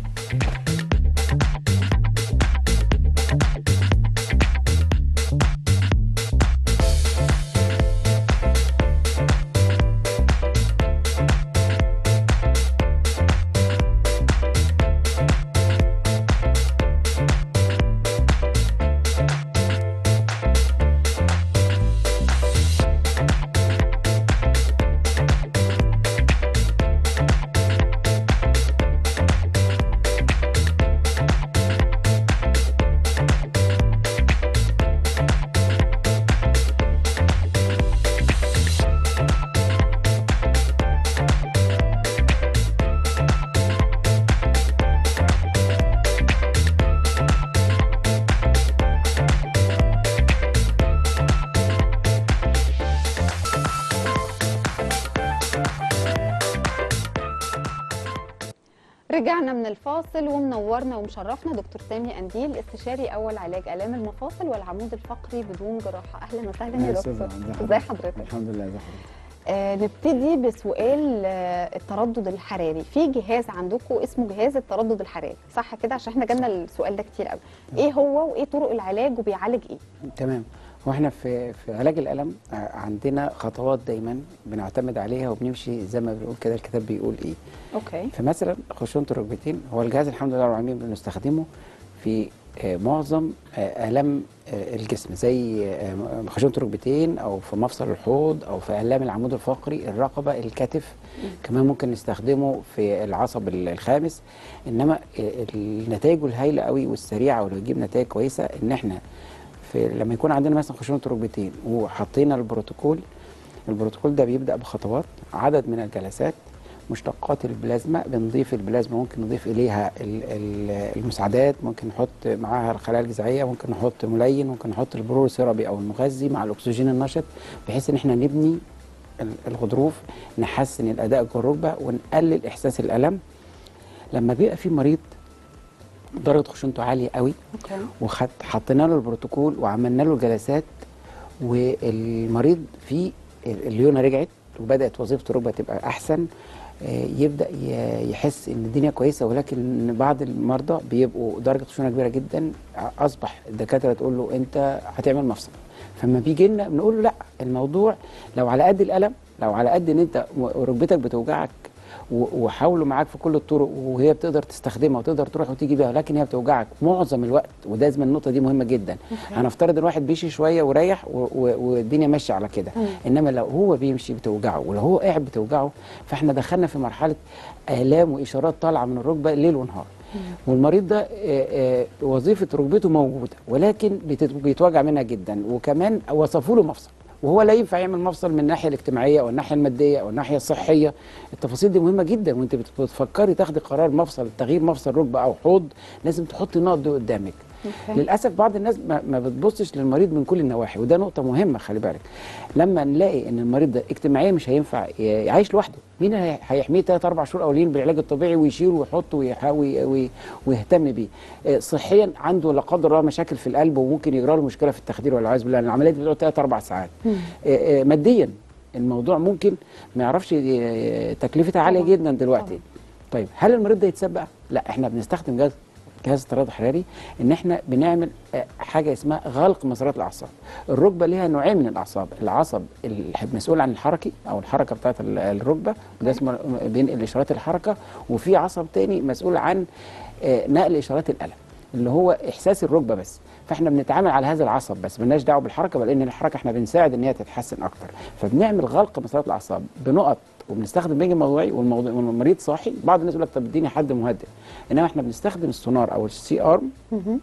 رجعنا من الفاصل ومنورنا ومشرفنا دكتور سامي انديل استشاري اول علاج الام المفاصل والعمود الفقري بدون جراحه اهلا وسهلا يا دكتور ازي حضرتك الحمد لله ازي حضرتك آه نبتدي بسؤال آه التردد الحراري في جهاز عندكم اسمه جهاز التردد الحراري صح كده عشان احنا جالنا السؤال ده كتير قوي ايه هو وايه طرق العلاج وبيعالج ايه تمام هو احنا في في علاج الالم آه، عندنا خطوات دايما بنعتمد عليها وبنمشي زي ما بنقول كده الكتاب بيقول ايه اوكي فمثلا خشونه الركبتين هو الجهاز الحمد لله رب العالمين بنستخدمه في آه، معظم آه، الام آه، الجسم زي آه، خشونه الركبتين او في مفصل الحوض او في الام العمود الفقري الرقبه الكتف كمان ممكن نستخدمه في العصب ال- الخامس انما آه، النتائج الهائله قوي والسريعه واللي بتجيب نتائج كويسه ان احنا في لما يكون عندنا مثلا خشونه ركبتين وحطينا البروتوكول البروتوكول ده بيبدا بخطوات عدد من الجلسات مشتقات البلازما بنضيف البلازما ممكن نضيف اليها ال- ال- المساعدات ممكن نحط معاها الخلايا الجذعيه ممكن نحط ملين ممكن نحط البرور السيرابي او المغذي مع الاكسجين النشط بحيث ان احنا نبني ال- الغضروف نحسن الاداء جوه الركبه ونقلل احساس الالم لما بيبقى في مريض درجه خشونته عاليه قوي اوكي وحطينا له البروتوكول وعملنا له جلسات والمريض في الليونه رجعت وبدات وظيفه الركبه تبقى احسن آه، يبدا ي- يحس ان الدنيا كويسه ولكن بعض المرضى بيبقوا درجه خشونه كبيره جدا اصبح الدكاتره تقول له انت هتعمل مفصل فلما بيجي لنا بنقول له لا الموضوع لو على قد الالم لو على قد ان انت ركبتك بتوجعك و- وحاولوا معاك في كل الطرق وهي بتقدر تستخدمها وتقدر تروح وتيجي بيها لكن هي بتوجعك معظم الوقت وده لازم النقطه دي مهمه جدا هنفترض الواحد بيمشي شويه وريح و- و- والدنيا ماشيه على كده انما لو هو بيمشي بتوجعه ولو هو قاعد بتوجعه فاحنا دخلنا في مرحله الام واشارات طالعه من الركبه ليل ونهار والمريض ده آه، آه، وظيفه ركبته موجوده ولكن بتت- بيتوجع منها جدا وكمان وصفوا له مفصل وهو لا ينفع يعمل مفصل من الناحيه الاجتماعيه او الناحيه الماديه او الناحيه الصحيه التفاصيل دي مهمه جدا وانت بت- بتفكري تاخدي قرار مفصل تغيير مفصل ركبه او حوض لازم تحطي النقط دي قدامك أوكي. للاسف بعض الناس ما, ما بتبصش للمريض من كل النواحي وده نقطه مهمه خلي بالك لما نلاقي ان المريض ده اجتماعيا مش هينفع ي- يعيش لوحده مين هي- هيحميه ثلاث اربع شهور اولين بالعلاج الطبيعي ويشيل ويحط ويحاول وي- ويهتم بيه آه، صحيا عنده لا قدر الله مشاكل في القلب وممكن يجرى له مشكله في التخدير والعياذ بالله لأن العمليه دي بتقعد ثلاث اربع ساعات آه، آه، ماديا الموضوع ممكن ما يعرفش ي- تكلفتها عاليه طبعاً. جدا دلوقتي طيب هل المريض ده يتساب بقى؟ لا احنا بنستخدم جهاز جهاز التردد الحراري ان احنا بنعمل آه، حاجه اسمها غلق مسارات الاعصاب الركبه ليها نوعين من الاعصاب العصب المسؤول عن الحركي او الحركه بتاعه ال- الركبه وده اسمه بينقل اشارات الحركه وفي عصب تاني مسؤول عن آه، نقل اشارات الالم اللي هو احساس الركبه بس فاحنا بنتعامل على هذا العصب بس ملناش دعوه بالحركه بل ان الحركه احنا بنساعد ان هي تتحسن اكتر فبنعمل غلق مسارات الاعصاب بنقط وبنستخدم بنج موضوعي والموضوع والمريض صاحي بعض الناس يقول لك طب اديني حد مهدئ انما احنا بنستخدم السونار او السي ارم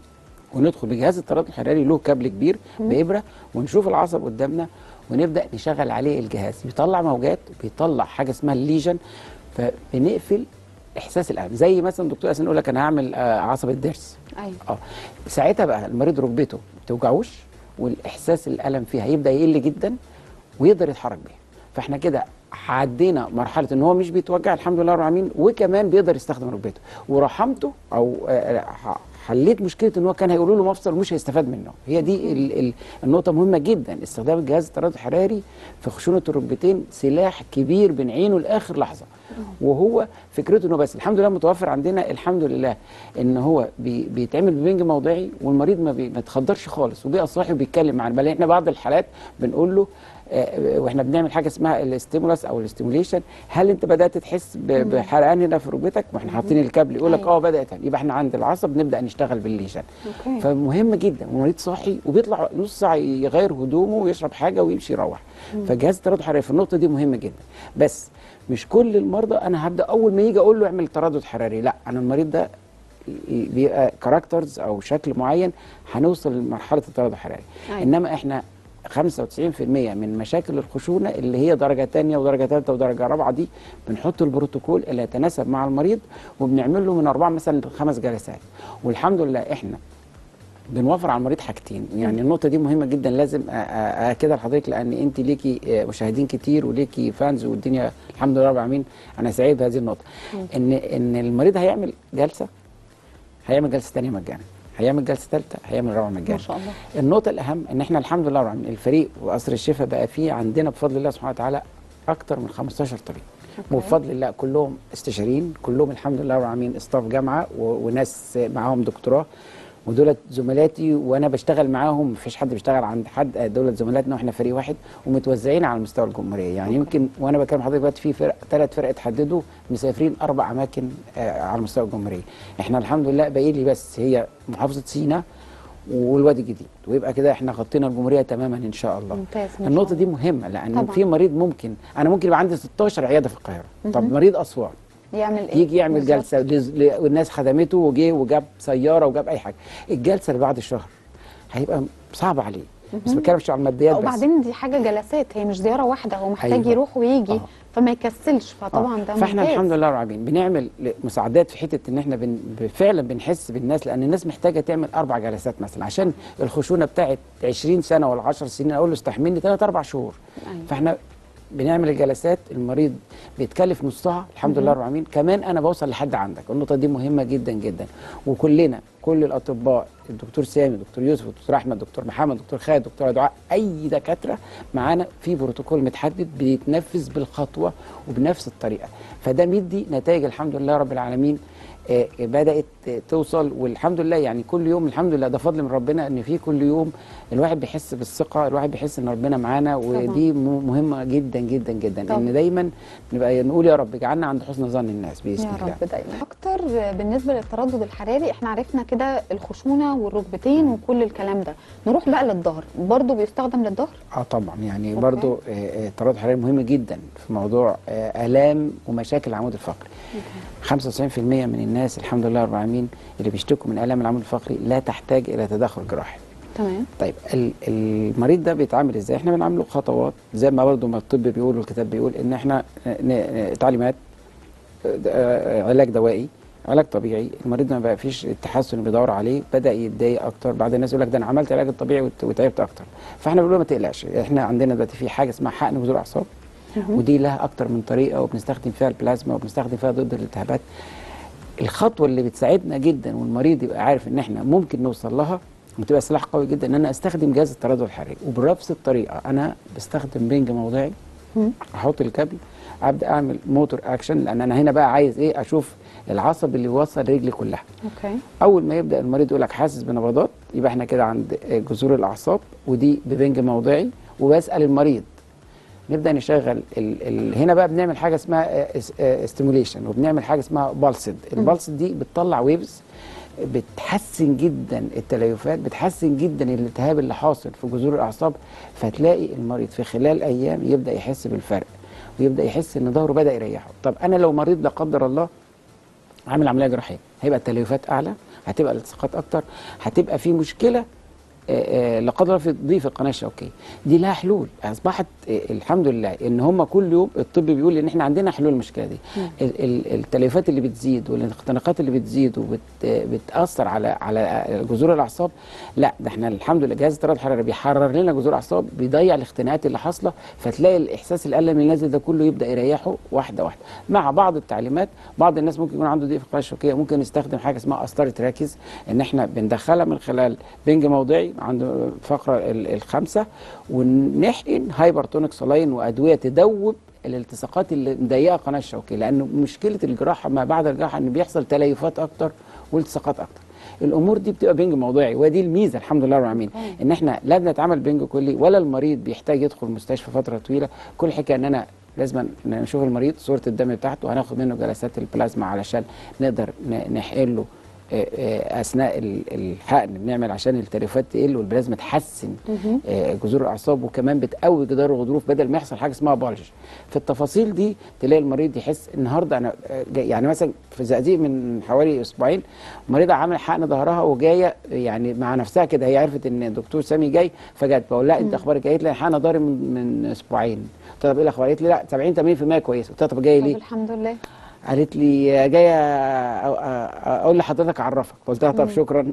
وندخل بجهاز التردد الحراري له كابل كبير بابره ونشوف العصب قدامنا ونبدا نشغل عليه الجهاز بيطلع موجات بيطلع حاجه اسمها الليجن فبنقفل احساس الالم زي مثلا دكتور اسنان يقول لك انا هعمل آه، عصب الضرس ايوه اه ساعتها بقى المريض ركبته ما توجعوش والاحساس الالم فيها يبدا يقل جدا ويقدر يتحرك بيها فاحنا كده عدينا مرحله ان هو مش بيتوجع الحمد لله رب العالمين وكمان بيقدر يستخدم ركبته ورحمته او آه، ح- حليت مشكله ان هو كان هيقولوا له مفصل ومش هيستفاد منه هي دي ال ال النقطه مهمه جدا استخدام الجهاز التردد الحراري في خشونه الركبتين سلاح كبير بنعينه لاخر لحظه وهو فكرته انه بس الحمد لله متوفر عندنا الحمد لله ان هو بي بيتعمل ببنج موضعي والمريض ما, بي ما يتخدرش خالص وبيبقى صاحي وبيتكلم معانا بل احنا بعض الحالات بنقول له آه، واحنا بنعمل حاجه اسمها الاستيمولاس او الاستيموليشن هل انت بدات تحس ب- بحرقان هنا في ركبتك واحنا حاطين الكابل يقول لك أيوة. اه بدات يبقى احنا عند العصب نبدا نشتغل بالليشن اوكي فمهم جدا والمريض صاحي وبيطلع نص ساعه يغير هدومه ويشرب حاجه ويمشي يروح فجهاز التردد الحراري في النقطه دي مهمه جدا بس مش كل المرضى انا هبدا اول ما يجي اقول له اعمل تردد حراري لا انا المريض ده ي- بيبقى كاركترز او شكل معين هنوصل لمرحله التردد الحراري أيوة. انما احنا 95% من مشاكل الخشونه اللي هي درجه ثانيه ودرجه ثالثه ودرجه رابعه دي بنحط البروتوكول اللي يتناسب مع المريض وبنعمل له من اربعه مثلا لخمس جلسات والحمد لله احنا بنوفر على المريض حاجتين يعني النقطه دي مهمه جدا لازم أ- أ- اكدها لحضرتك لان انت ليكي آه، مشاهدين كتير وليكي فانز والدنيا الحمد لله رب العالمين انا سعيد بهذه النقطه ان ان المريض هيعمل جلسه هيعمل جلسه ثانيه مجانا هيعمل جلسه ثالثه هيعمل رابعه مجانا ما شاء الله النقطة الأهم إن إحنا الحمد لله رب العالمين الفريق وقصر الشفاء بقى فيه عندنا بفضل الله سبحانه وتعالى أكتر من 15 طبيب وبفضل الله كلهم استشاريين كلهم الحمد لله رب العالمين استاف جامعة و- وناس معاهم دكتوراه ودولت زملاتي وانا بشتغل معاهم مفيش حد بيشتغل عند حد آه، دولت زملاتنا واحنا فريق واحد ومتوزعين على مستوى الجمهوريه يعني يمكن وانا بكلم حضرتك دلوقتي في فرق ثلاث فرق اتحددوا مسافرين اربع اماكن آه، على مستوى الجمهوريه احنا الحمد لله باقي لي بس هي محافظه سينا والوادي الجديد ويبقى كده احنا غطينا الجمهوريه تماما ان شاء الله ممتاز ما شاء النقطه الله. دي مهمه لان طبعاً. في مريض ممكن انا ممكن يبقى عندي 16 عياده في القاهره طب مريض اسوان يعمل ايه يجي يعمل بالظبط. جلسه لز- ل- والناس خدمته وجه وجاب سياره وجاب اي حاجه الجلسه اللي بعد الشهر هيبقى صعب عليه بس ما بتكلمش على الماديات بس وبعدين دي حاجه جلسات هي مش زياره واحده هو محتاج أيوة. يروح ويجي آه. فما يكسلش فطبعا آه. ده فاحنا ممتاز. الحمد لله رب العالمين بنعمل ل- مساعدات في حته ان احنا بن... ب- فعلا بنحس بالناس لان الناس محتاجه تعمل اربع جلسات مثلا عشان الخشونه بتاعت 20 سنه ولا 10 سنين اقول له استحملني ثلاث اربع شهور أيوة. فاحنا بنعمل الجلسات المريض بيتكلف نصها الحمد لله رب العالمين كمان انا بوصل لحد عندك النقطه دي مهمه جدا جدا وكلنا كل الاطباء الدكتور سامي دكتور يوسف دكتور احمد دكتور محمد دكتور خالد دكتور دعاء اي دكاتره معانا في بروتوكول متحدد بيتنفذ بالخطوه وبنفس الطريقه فده مدي نتائج الحمد لله رب العالمين آه، بدات آه، توصل والحمد لله يعني كل يوم الحمد لله ده فضل من ربنا ان في كل يوم الواحد بيحس بالثقه الواحد بيحس ان ربنا معانا ودي م- مهمه جدا جدا جدا طبعا. ان دايما نبقى نقول يا رب اجعلنا عند حسن ظن الناس باذن يا الله رب دايما اكتر بالنسبه للتردد الحراري احنا عرفنا كده الخشونه والركبتين وكل الكلام ده نروح بقى للظهر برضو بيستخدم للظهر اه طبعا يعني أوكي. برضو آه، آه، التردد الحراري مهم جدا في موضوع آه، الام ومشاكل العمود الفقري 95% من الناس الحمد لله رب العالمين اللي بيشتكوا من الام العمود الفقري لا تحتاج الى تدخل جراحي تمام طيب ال- المريض ده بيتعامل ازاي احنا بنعمله خطوات زي ما برضو ما الطب بيقول والكتاب بيقول ان احنا ن- ن- تعليمات آه، آه، علاج دوائي علاج طبيعي المريض ما بقى فيش التحسن اللي بيدور عليه بدا يتضايق اكتر بعد الناس يقول لك ده انا عملت علاج الطبيعي وت- وتعبت اكتر فاحنا بنقول له ما تقلقش احنا عندنا دلوقتي في حاجه اسمها حقن بذور اعصاب ودي لها اكتر من طريقه وبنستخدم فيها البلازما وبنستخدم فيها ضد الالتهابات الخطوه اللي بتساعدنا جدا والمريض يبقى عارف ان احنا ممكن نوصل لها وتبقى سلاح قوي جدا ان انا استخدم جهاز التردد الحراري وبنفس الطريقه انا بستخدم بنج موضعي احط الكابل ابدا اعمل موتور اكشن لان انا هنا بقى عايز ايه اشوف العصب اللي بيوصل رجلي كلها اوكي اول ما يبدا المريض يقول لك حاسس بنبضات يبقى احنا كده عند جذور الاعصاب ودي ببنج موضعي وبسال المريض نبدا نشغل ال ال هنا بقى بنعمل حاجه اسمها استيموليشن وبنعمل حاجه اسمها بالسد البالسد دي بتطلع ويفز بتحسن جدا التليفات بتحسن جدا الالتهاب اللي حاصل في جذور الاعصاب فتلاقي المريض في خلال ايام يبدا يحس بالفرق ويبدا يحس ان ظهره بدا يريحه طب انا لو مريض لا قدر الله عامل عمليه جراحيه هيبقى التليفات اعلى هتبقى الالتصاقات اكتر هتبقى في مشكله آه، آه، لا قدر الله في ضيف القناه الشوكيه دي لها حلول اصبحت آه، الحمد لله ان هم كل يوم الطب بيقول ان احنا عندنا حلول المشكله دي ال- ال- التليفات اللي بتزيد والاختناقات اللي بتزيد وبتاثر على على جذور الاعصاب لا ده احنا الحمد لله جهاز التردد الحراري بيحرر لنا جذور الاعصاب بيضيع الاختناقات اللي حاصله فتلاقي الاحساس الالم اللي نازل ده كله يبدا يريحه واحده واحده مع بعض التعليمات بعض الناس ممكن يكون عنده ضيق في القناه الشوكيه ممكن يستخدم حاجه اسمها قسطره راكز ان احنا بندخلها من خلال بنج موضعي عند الفقره ال- الخامسه ونحقن هايبرتونيك صلاين وادويه تدوب الالتصاقات اللي مضيقه القناه الشوكيه لانه مشكله الجراحه ما بعد الجراحه ان بيحصل تليفات اكتر والتصاقات اكتر الامور دي بتبقى بنج موضعي ودي الميزه الحمد لله رب العالمين ان احنا لا بنتعمل بنج كلي ولا المريض بيحتاج يدخل مستشفى فتره طويله كل حكايه ان انا لازم نشوف المريض صوره الدم بتاعته هناخد منه جلسات البلازما علشان نقدر ن- نحقن له آه، آه، اثناء ال- الحقن بنعمل عشان التليفات تقل والبلازما تحسن آه، جذور الاعصاب وكمان بتقوي جدار الغضروف بدل ما يحصل حاجه اسمها بالج في التفاصيل دي تلاقي المريض يحس النهارده انا آه، جاي- يعني مثلا في زقازيق من حوالي اسبوعين مريضه عامله حقن ظهرها وجايه يعني مع نفسها كده هي عرفت ان الدكتور سامي جاي فجت بقول لها انت اخبارك إيه؟ قالت لي حقن ظهري من من اسبوعين قلت لها طب ايه الاخبار قالت لي لا 70 80% كويس قلت لها طب جاي طب ليه الحمد لله قالت لي جايه أ- أ- اقول لحضرتك اعرفك قلت لها طب شكرا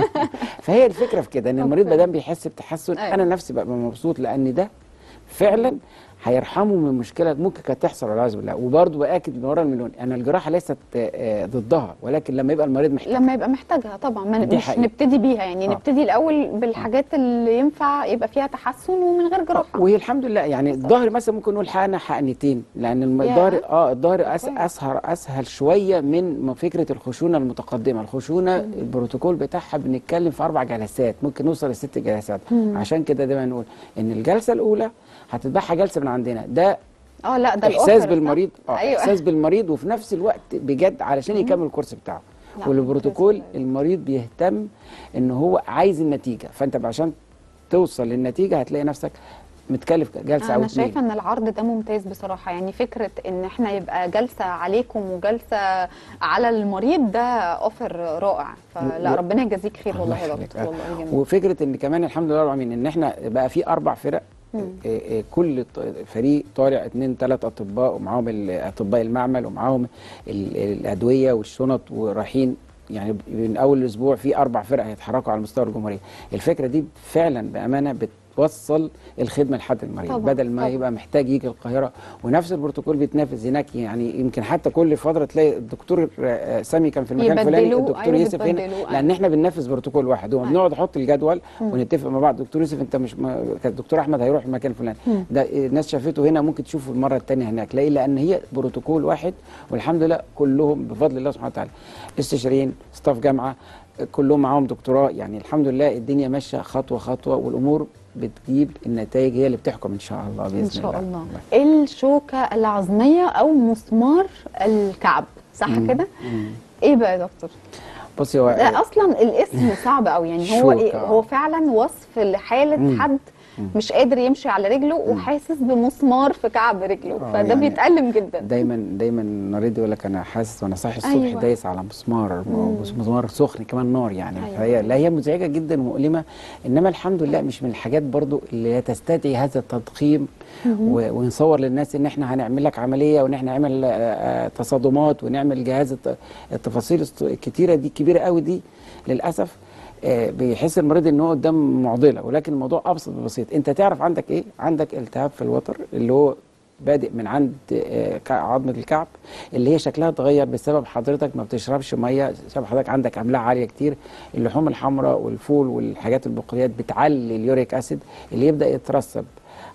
فهي الفكره في كده ان المريض ما دام بيحس بتحسن أيوة. انا نفسي ببقى مبسوط لان ده فعلا هيرحمه من مشكله ممكن كانت تحصل والعياذ بالله وبرضه باكد من ورا المليون ان الجراحه ليست آه، ضدها ولكن لما يبقى المريض محتاج لما يبقى محتاجها طبعا ما دي مش حقيقة. نبتدي بيها يعني آه. نبتدي الاول بالحاجات اللي ينفع يبقى فيها تحسن ومن غير جراحه وهي الحمد لله يعني الظهر مثلا ممكن نقول حقنه حقنتين لان الم- ياه. الظهر اه الظهر أس كويس. اسهل اسهل شويه من م- فكره الخشونه المتقدمه الخشونه البروتوكول بتاعها بنتكلم في اربع جلسات ممكن نوصل لست جلسات عشان كده دايما نقول ان الجلسه الاولى هتتبعها جلسه من عندنا ده اه لا ده احساس الأوفر، صح؟ بالمريض اه ايوه احساس بالمريض وفي نفس الوقت بجد علشان يكمل الكورس بتاعه لا، والبروتوكول ممتاز. المريض بيهتم ان هو عايز النتيجه فانت عشان توصل للنتيجه هتلاقي نفسك متكلف جلسه او انا اتنين شايفه ان العرض ده ممتاز بصراحه يعني فكره ان احنا يبقى جلسه عليكم وجلسه على المريض ده اوفر رائع فلا و- ربنا يجازيك خير الله والله يا يخليك. دكتور والله جميل وفكره ان كمان الحمد لله رب العالمين ان احنا بقى في اربع فرق إيه إيه كل ط- فريق طالع اثنين ثلاث اطباء ومعاهم ال- اطباء المعمل ومعاهم ال- الادويه والشنط ورايحين يعني من اول اسبوع في اربع فرق هيتحركوا على مستوى الجمهوريه الفكره دي فعلا بامانه بتوصل الخدمه لحد المريض طبعاً، بدل ما طبعاً. يبقى محتاج يجي القاهره ونفس البروتوكول بيتنافس هناك يعني يمكن حتى كل فتره تلاقي الدكتور آه، سامي كان في المكان الفلاني يبدلوه، الدكتور أيوة يوسف هنا بتبدلوه، لان احنا بننفذ بروتوكول واحد هو بنقعد نحط الجدول ونتفق مع بعض دكتور يوسف انت مش ما كان الدكتور احمد هيروح المكان الفلاني ده الناس شافته هنا ممكن تشوفه المره الثانيه هناك ليه لان هي بروتوكول واحد والحمد لله كلهم بفضل الله سبحانه وتعالى استشاريين ستاف جامعه كلهم معاهم دكتوراه يعني الحمد لله الدنيا ماشيه خطوه خطوه والامور بتجيب النتائج هي اللي بتحكم ان شاء الله باذن ان شاء الله الله الشوكه العظميه او مسمار الكعب صح كده ايه بقى يا دكتور بصي هو ده اصلا الاسم صعب قوي يعني هو ايه شوكة. هو فعلا وصف لحاله مم. حد مش قادر يمشي على رجله وحاسس بمسمار في كعب رجله آه، فده يعني بيتألم جدا دايما دايما المريض يقول لك انا حاسس وانا صاحي الصبح أيوة. دايس على مسمار مسمار سخن كمان نار يعني أيوة. فهي لا هي مزعجه جدا ومؤلمه انما الحمد لله مش من الحاجات برضو اللي هي تستدعي هذا التضخيم و- ونصور للناس ان احنا هنعمل لك عمليه وان احنا نعمل آه، آه، تصادمات ونعمل جهاز الت- التفاصيل الست- الكتيره دي الكبيره قوي دي للاسف آه، بيحس المريض ان هو قدام معضله ولكن الموضوع ابسط بسيط انت تعرف عندك ايه عندك التهاب في الوتر اللي هو بادئ من عند آه، كع- عظمه الكعب اللي هي شكلها اتغير بسبب حضرتك ما بتشربش ميه بسبب حضرتك عندك املاح عاليه كتير اللحوم الحمراء والفول والحاجات البقوليات بتعلي اليوريك اسيد اللي يبدا يترسب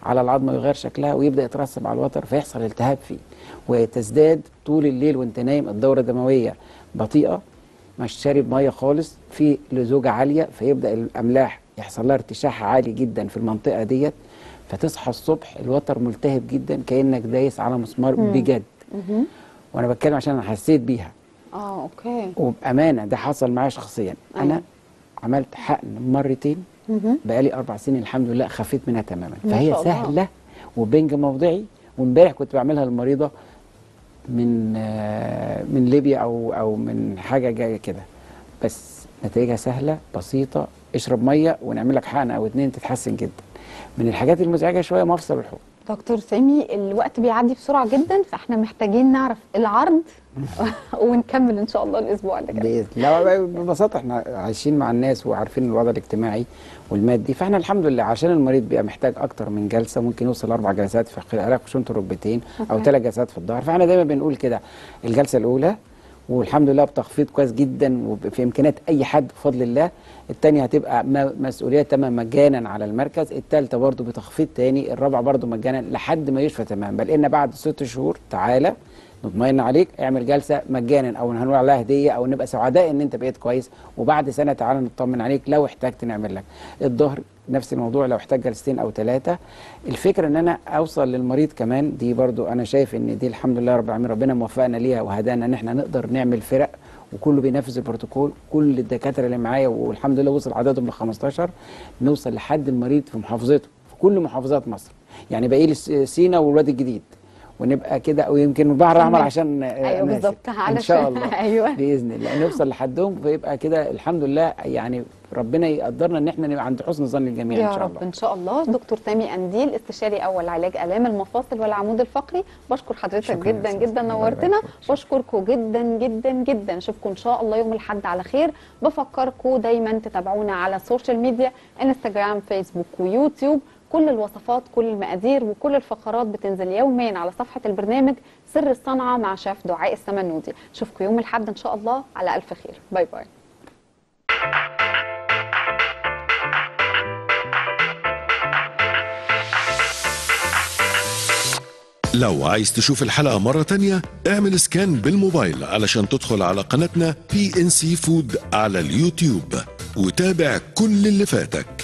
على العظمه ويغير شكلها ويبدا يترسب على الوتر فيحصل التهاب فيه وتزداد طول الليل وانت نايم الدوره الدمويه بطيئه مش شارب ميه خالص في لزوجه عاليه فيبدا الاملاح يحصل لها ارتشاح عالي جدا في المنطقه ديت فتصحى الصبح الوتر ملتهب جدا كانك دايس على مسمار بجد وانا بتكلم عشان انا حسيت بيها اه اوكي وبامانه ده حصل معايا شخصيا أيوة. انا عملت حقن مرتين بقالي اربع سنين الحمد لله خفيت منها تماما ما فهي شاء الله. سهله وبنج موضعي وامبارح كنت بعملها للمريضه من آه، من ليبيا او او من حاجه جايه كده بس نتائجها سهله بسيطه اشرب ميه ونعمل لك حقن او اتنين تتحسن جدا من الحاجات المزعجه شويه مفصل الحوض دكتور سامي الوقت بيعدي بسرعه جدا فاحنا محتاجين نعرف العرض ونكمل ان شاء الله الاسبوع اللي جاي باذن الله ببساطه احنا عايشين مع الناس وعارفين الوضع الاجتماعي والمادي فاحنا الحمد لله عشان المريض بيبقى محتاج اكتر من جلسه ممكن يوصل اربع جلسات في خلال خشونه الركبتين او أوكي. ثلاث جلسات في الظهر فاحنا دايما بنقول كده الجلسه الاولى والحمد لله بتخفيض كويس جدا وفي امكانيات اي حد بفضل الله الثانيه هتبقى م- مسؤوليه تمام مجانا على المركز الثالثه برضو بتخفيض تاني الرابعه برضو مجانا لحد ما يشفى تمام بل ان بعد ست شهور تعالى نطمئن عليك اعمل جلسه مجانا او هنقول عليها هديه او نبقى سعداء ان انت بقيت كويس وبعد سنه تعالى نطمن عليك لو احتجت نعمل لك الظهر نفس الموضوع لو احتاج جلستين او ثلاثه الفكره ان انا اوصل للمريض كمان دي برضو انا شايف ان دي الحمد لله رب العالمين ربنا موفقنا ليها وهدانا ان احنا نقدر نعمل فرق وكله بينفذ البروتوكول كل الدكاتره اللي معايا والحمد لله وصل عددهم ل 15 نوصل لحد المريض في محافظته في كل محافظات مصر يعني باقي لي س- سينا والوادي الجديد ونبقى كده او يمكن البحر الاحمر تمام. عشان آه، ايوه ناسي. بالظبط ان شاء الله ايوه باذن الله نوصل لحدهم فيبقى كده الحمد لله يعني ربنا يقدرنا ان احنا نبقى عند حسن ظن الجميع يا ان شاء رب الله ان شاء الله دكتور سامي انديل استشاري اول علاج الام المفاصل والعمود الفقري بشكر حضرتك شكراً يا جدا أستاذ. جدا الله نورتنا يبارك فيك. بشكركم جدا جدا جدا اشوفكم ان شاء الله يوم الاحد على خير بفكركم دايما تتابعونا على السوشيال ميديا انستجرام فيسبوك ويوتيوب كل الوصفات كل المقادير وكل الفقرات بتنزل يوميا على صفحه البرنامج سر الصنعه مع شيف دعاء السمنودي اشوفكم يوم الاحد ان شاء الله على الف خير باي باي لو عايز تشوف الحلقة مرة تانية اعمل سكان بالموبايل علشان تدخل على قناتنا بي ان سي فود على اليوتيوب وتابع كل اللي فاتك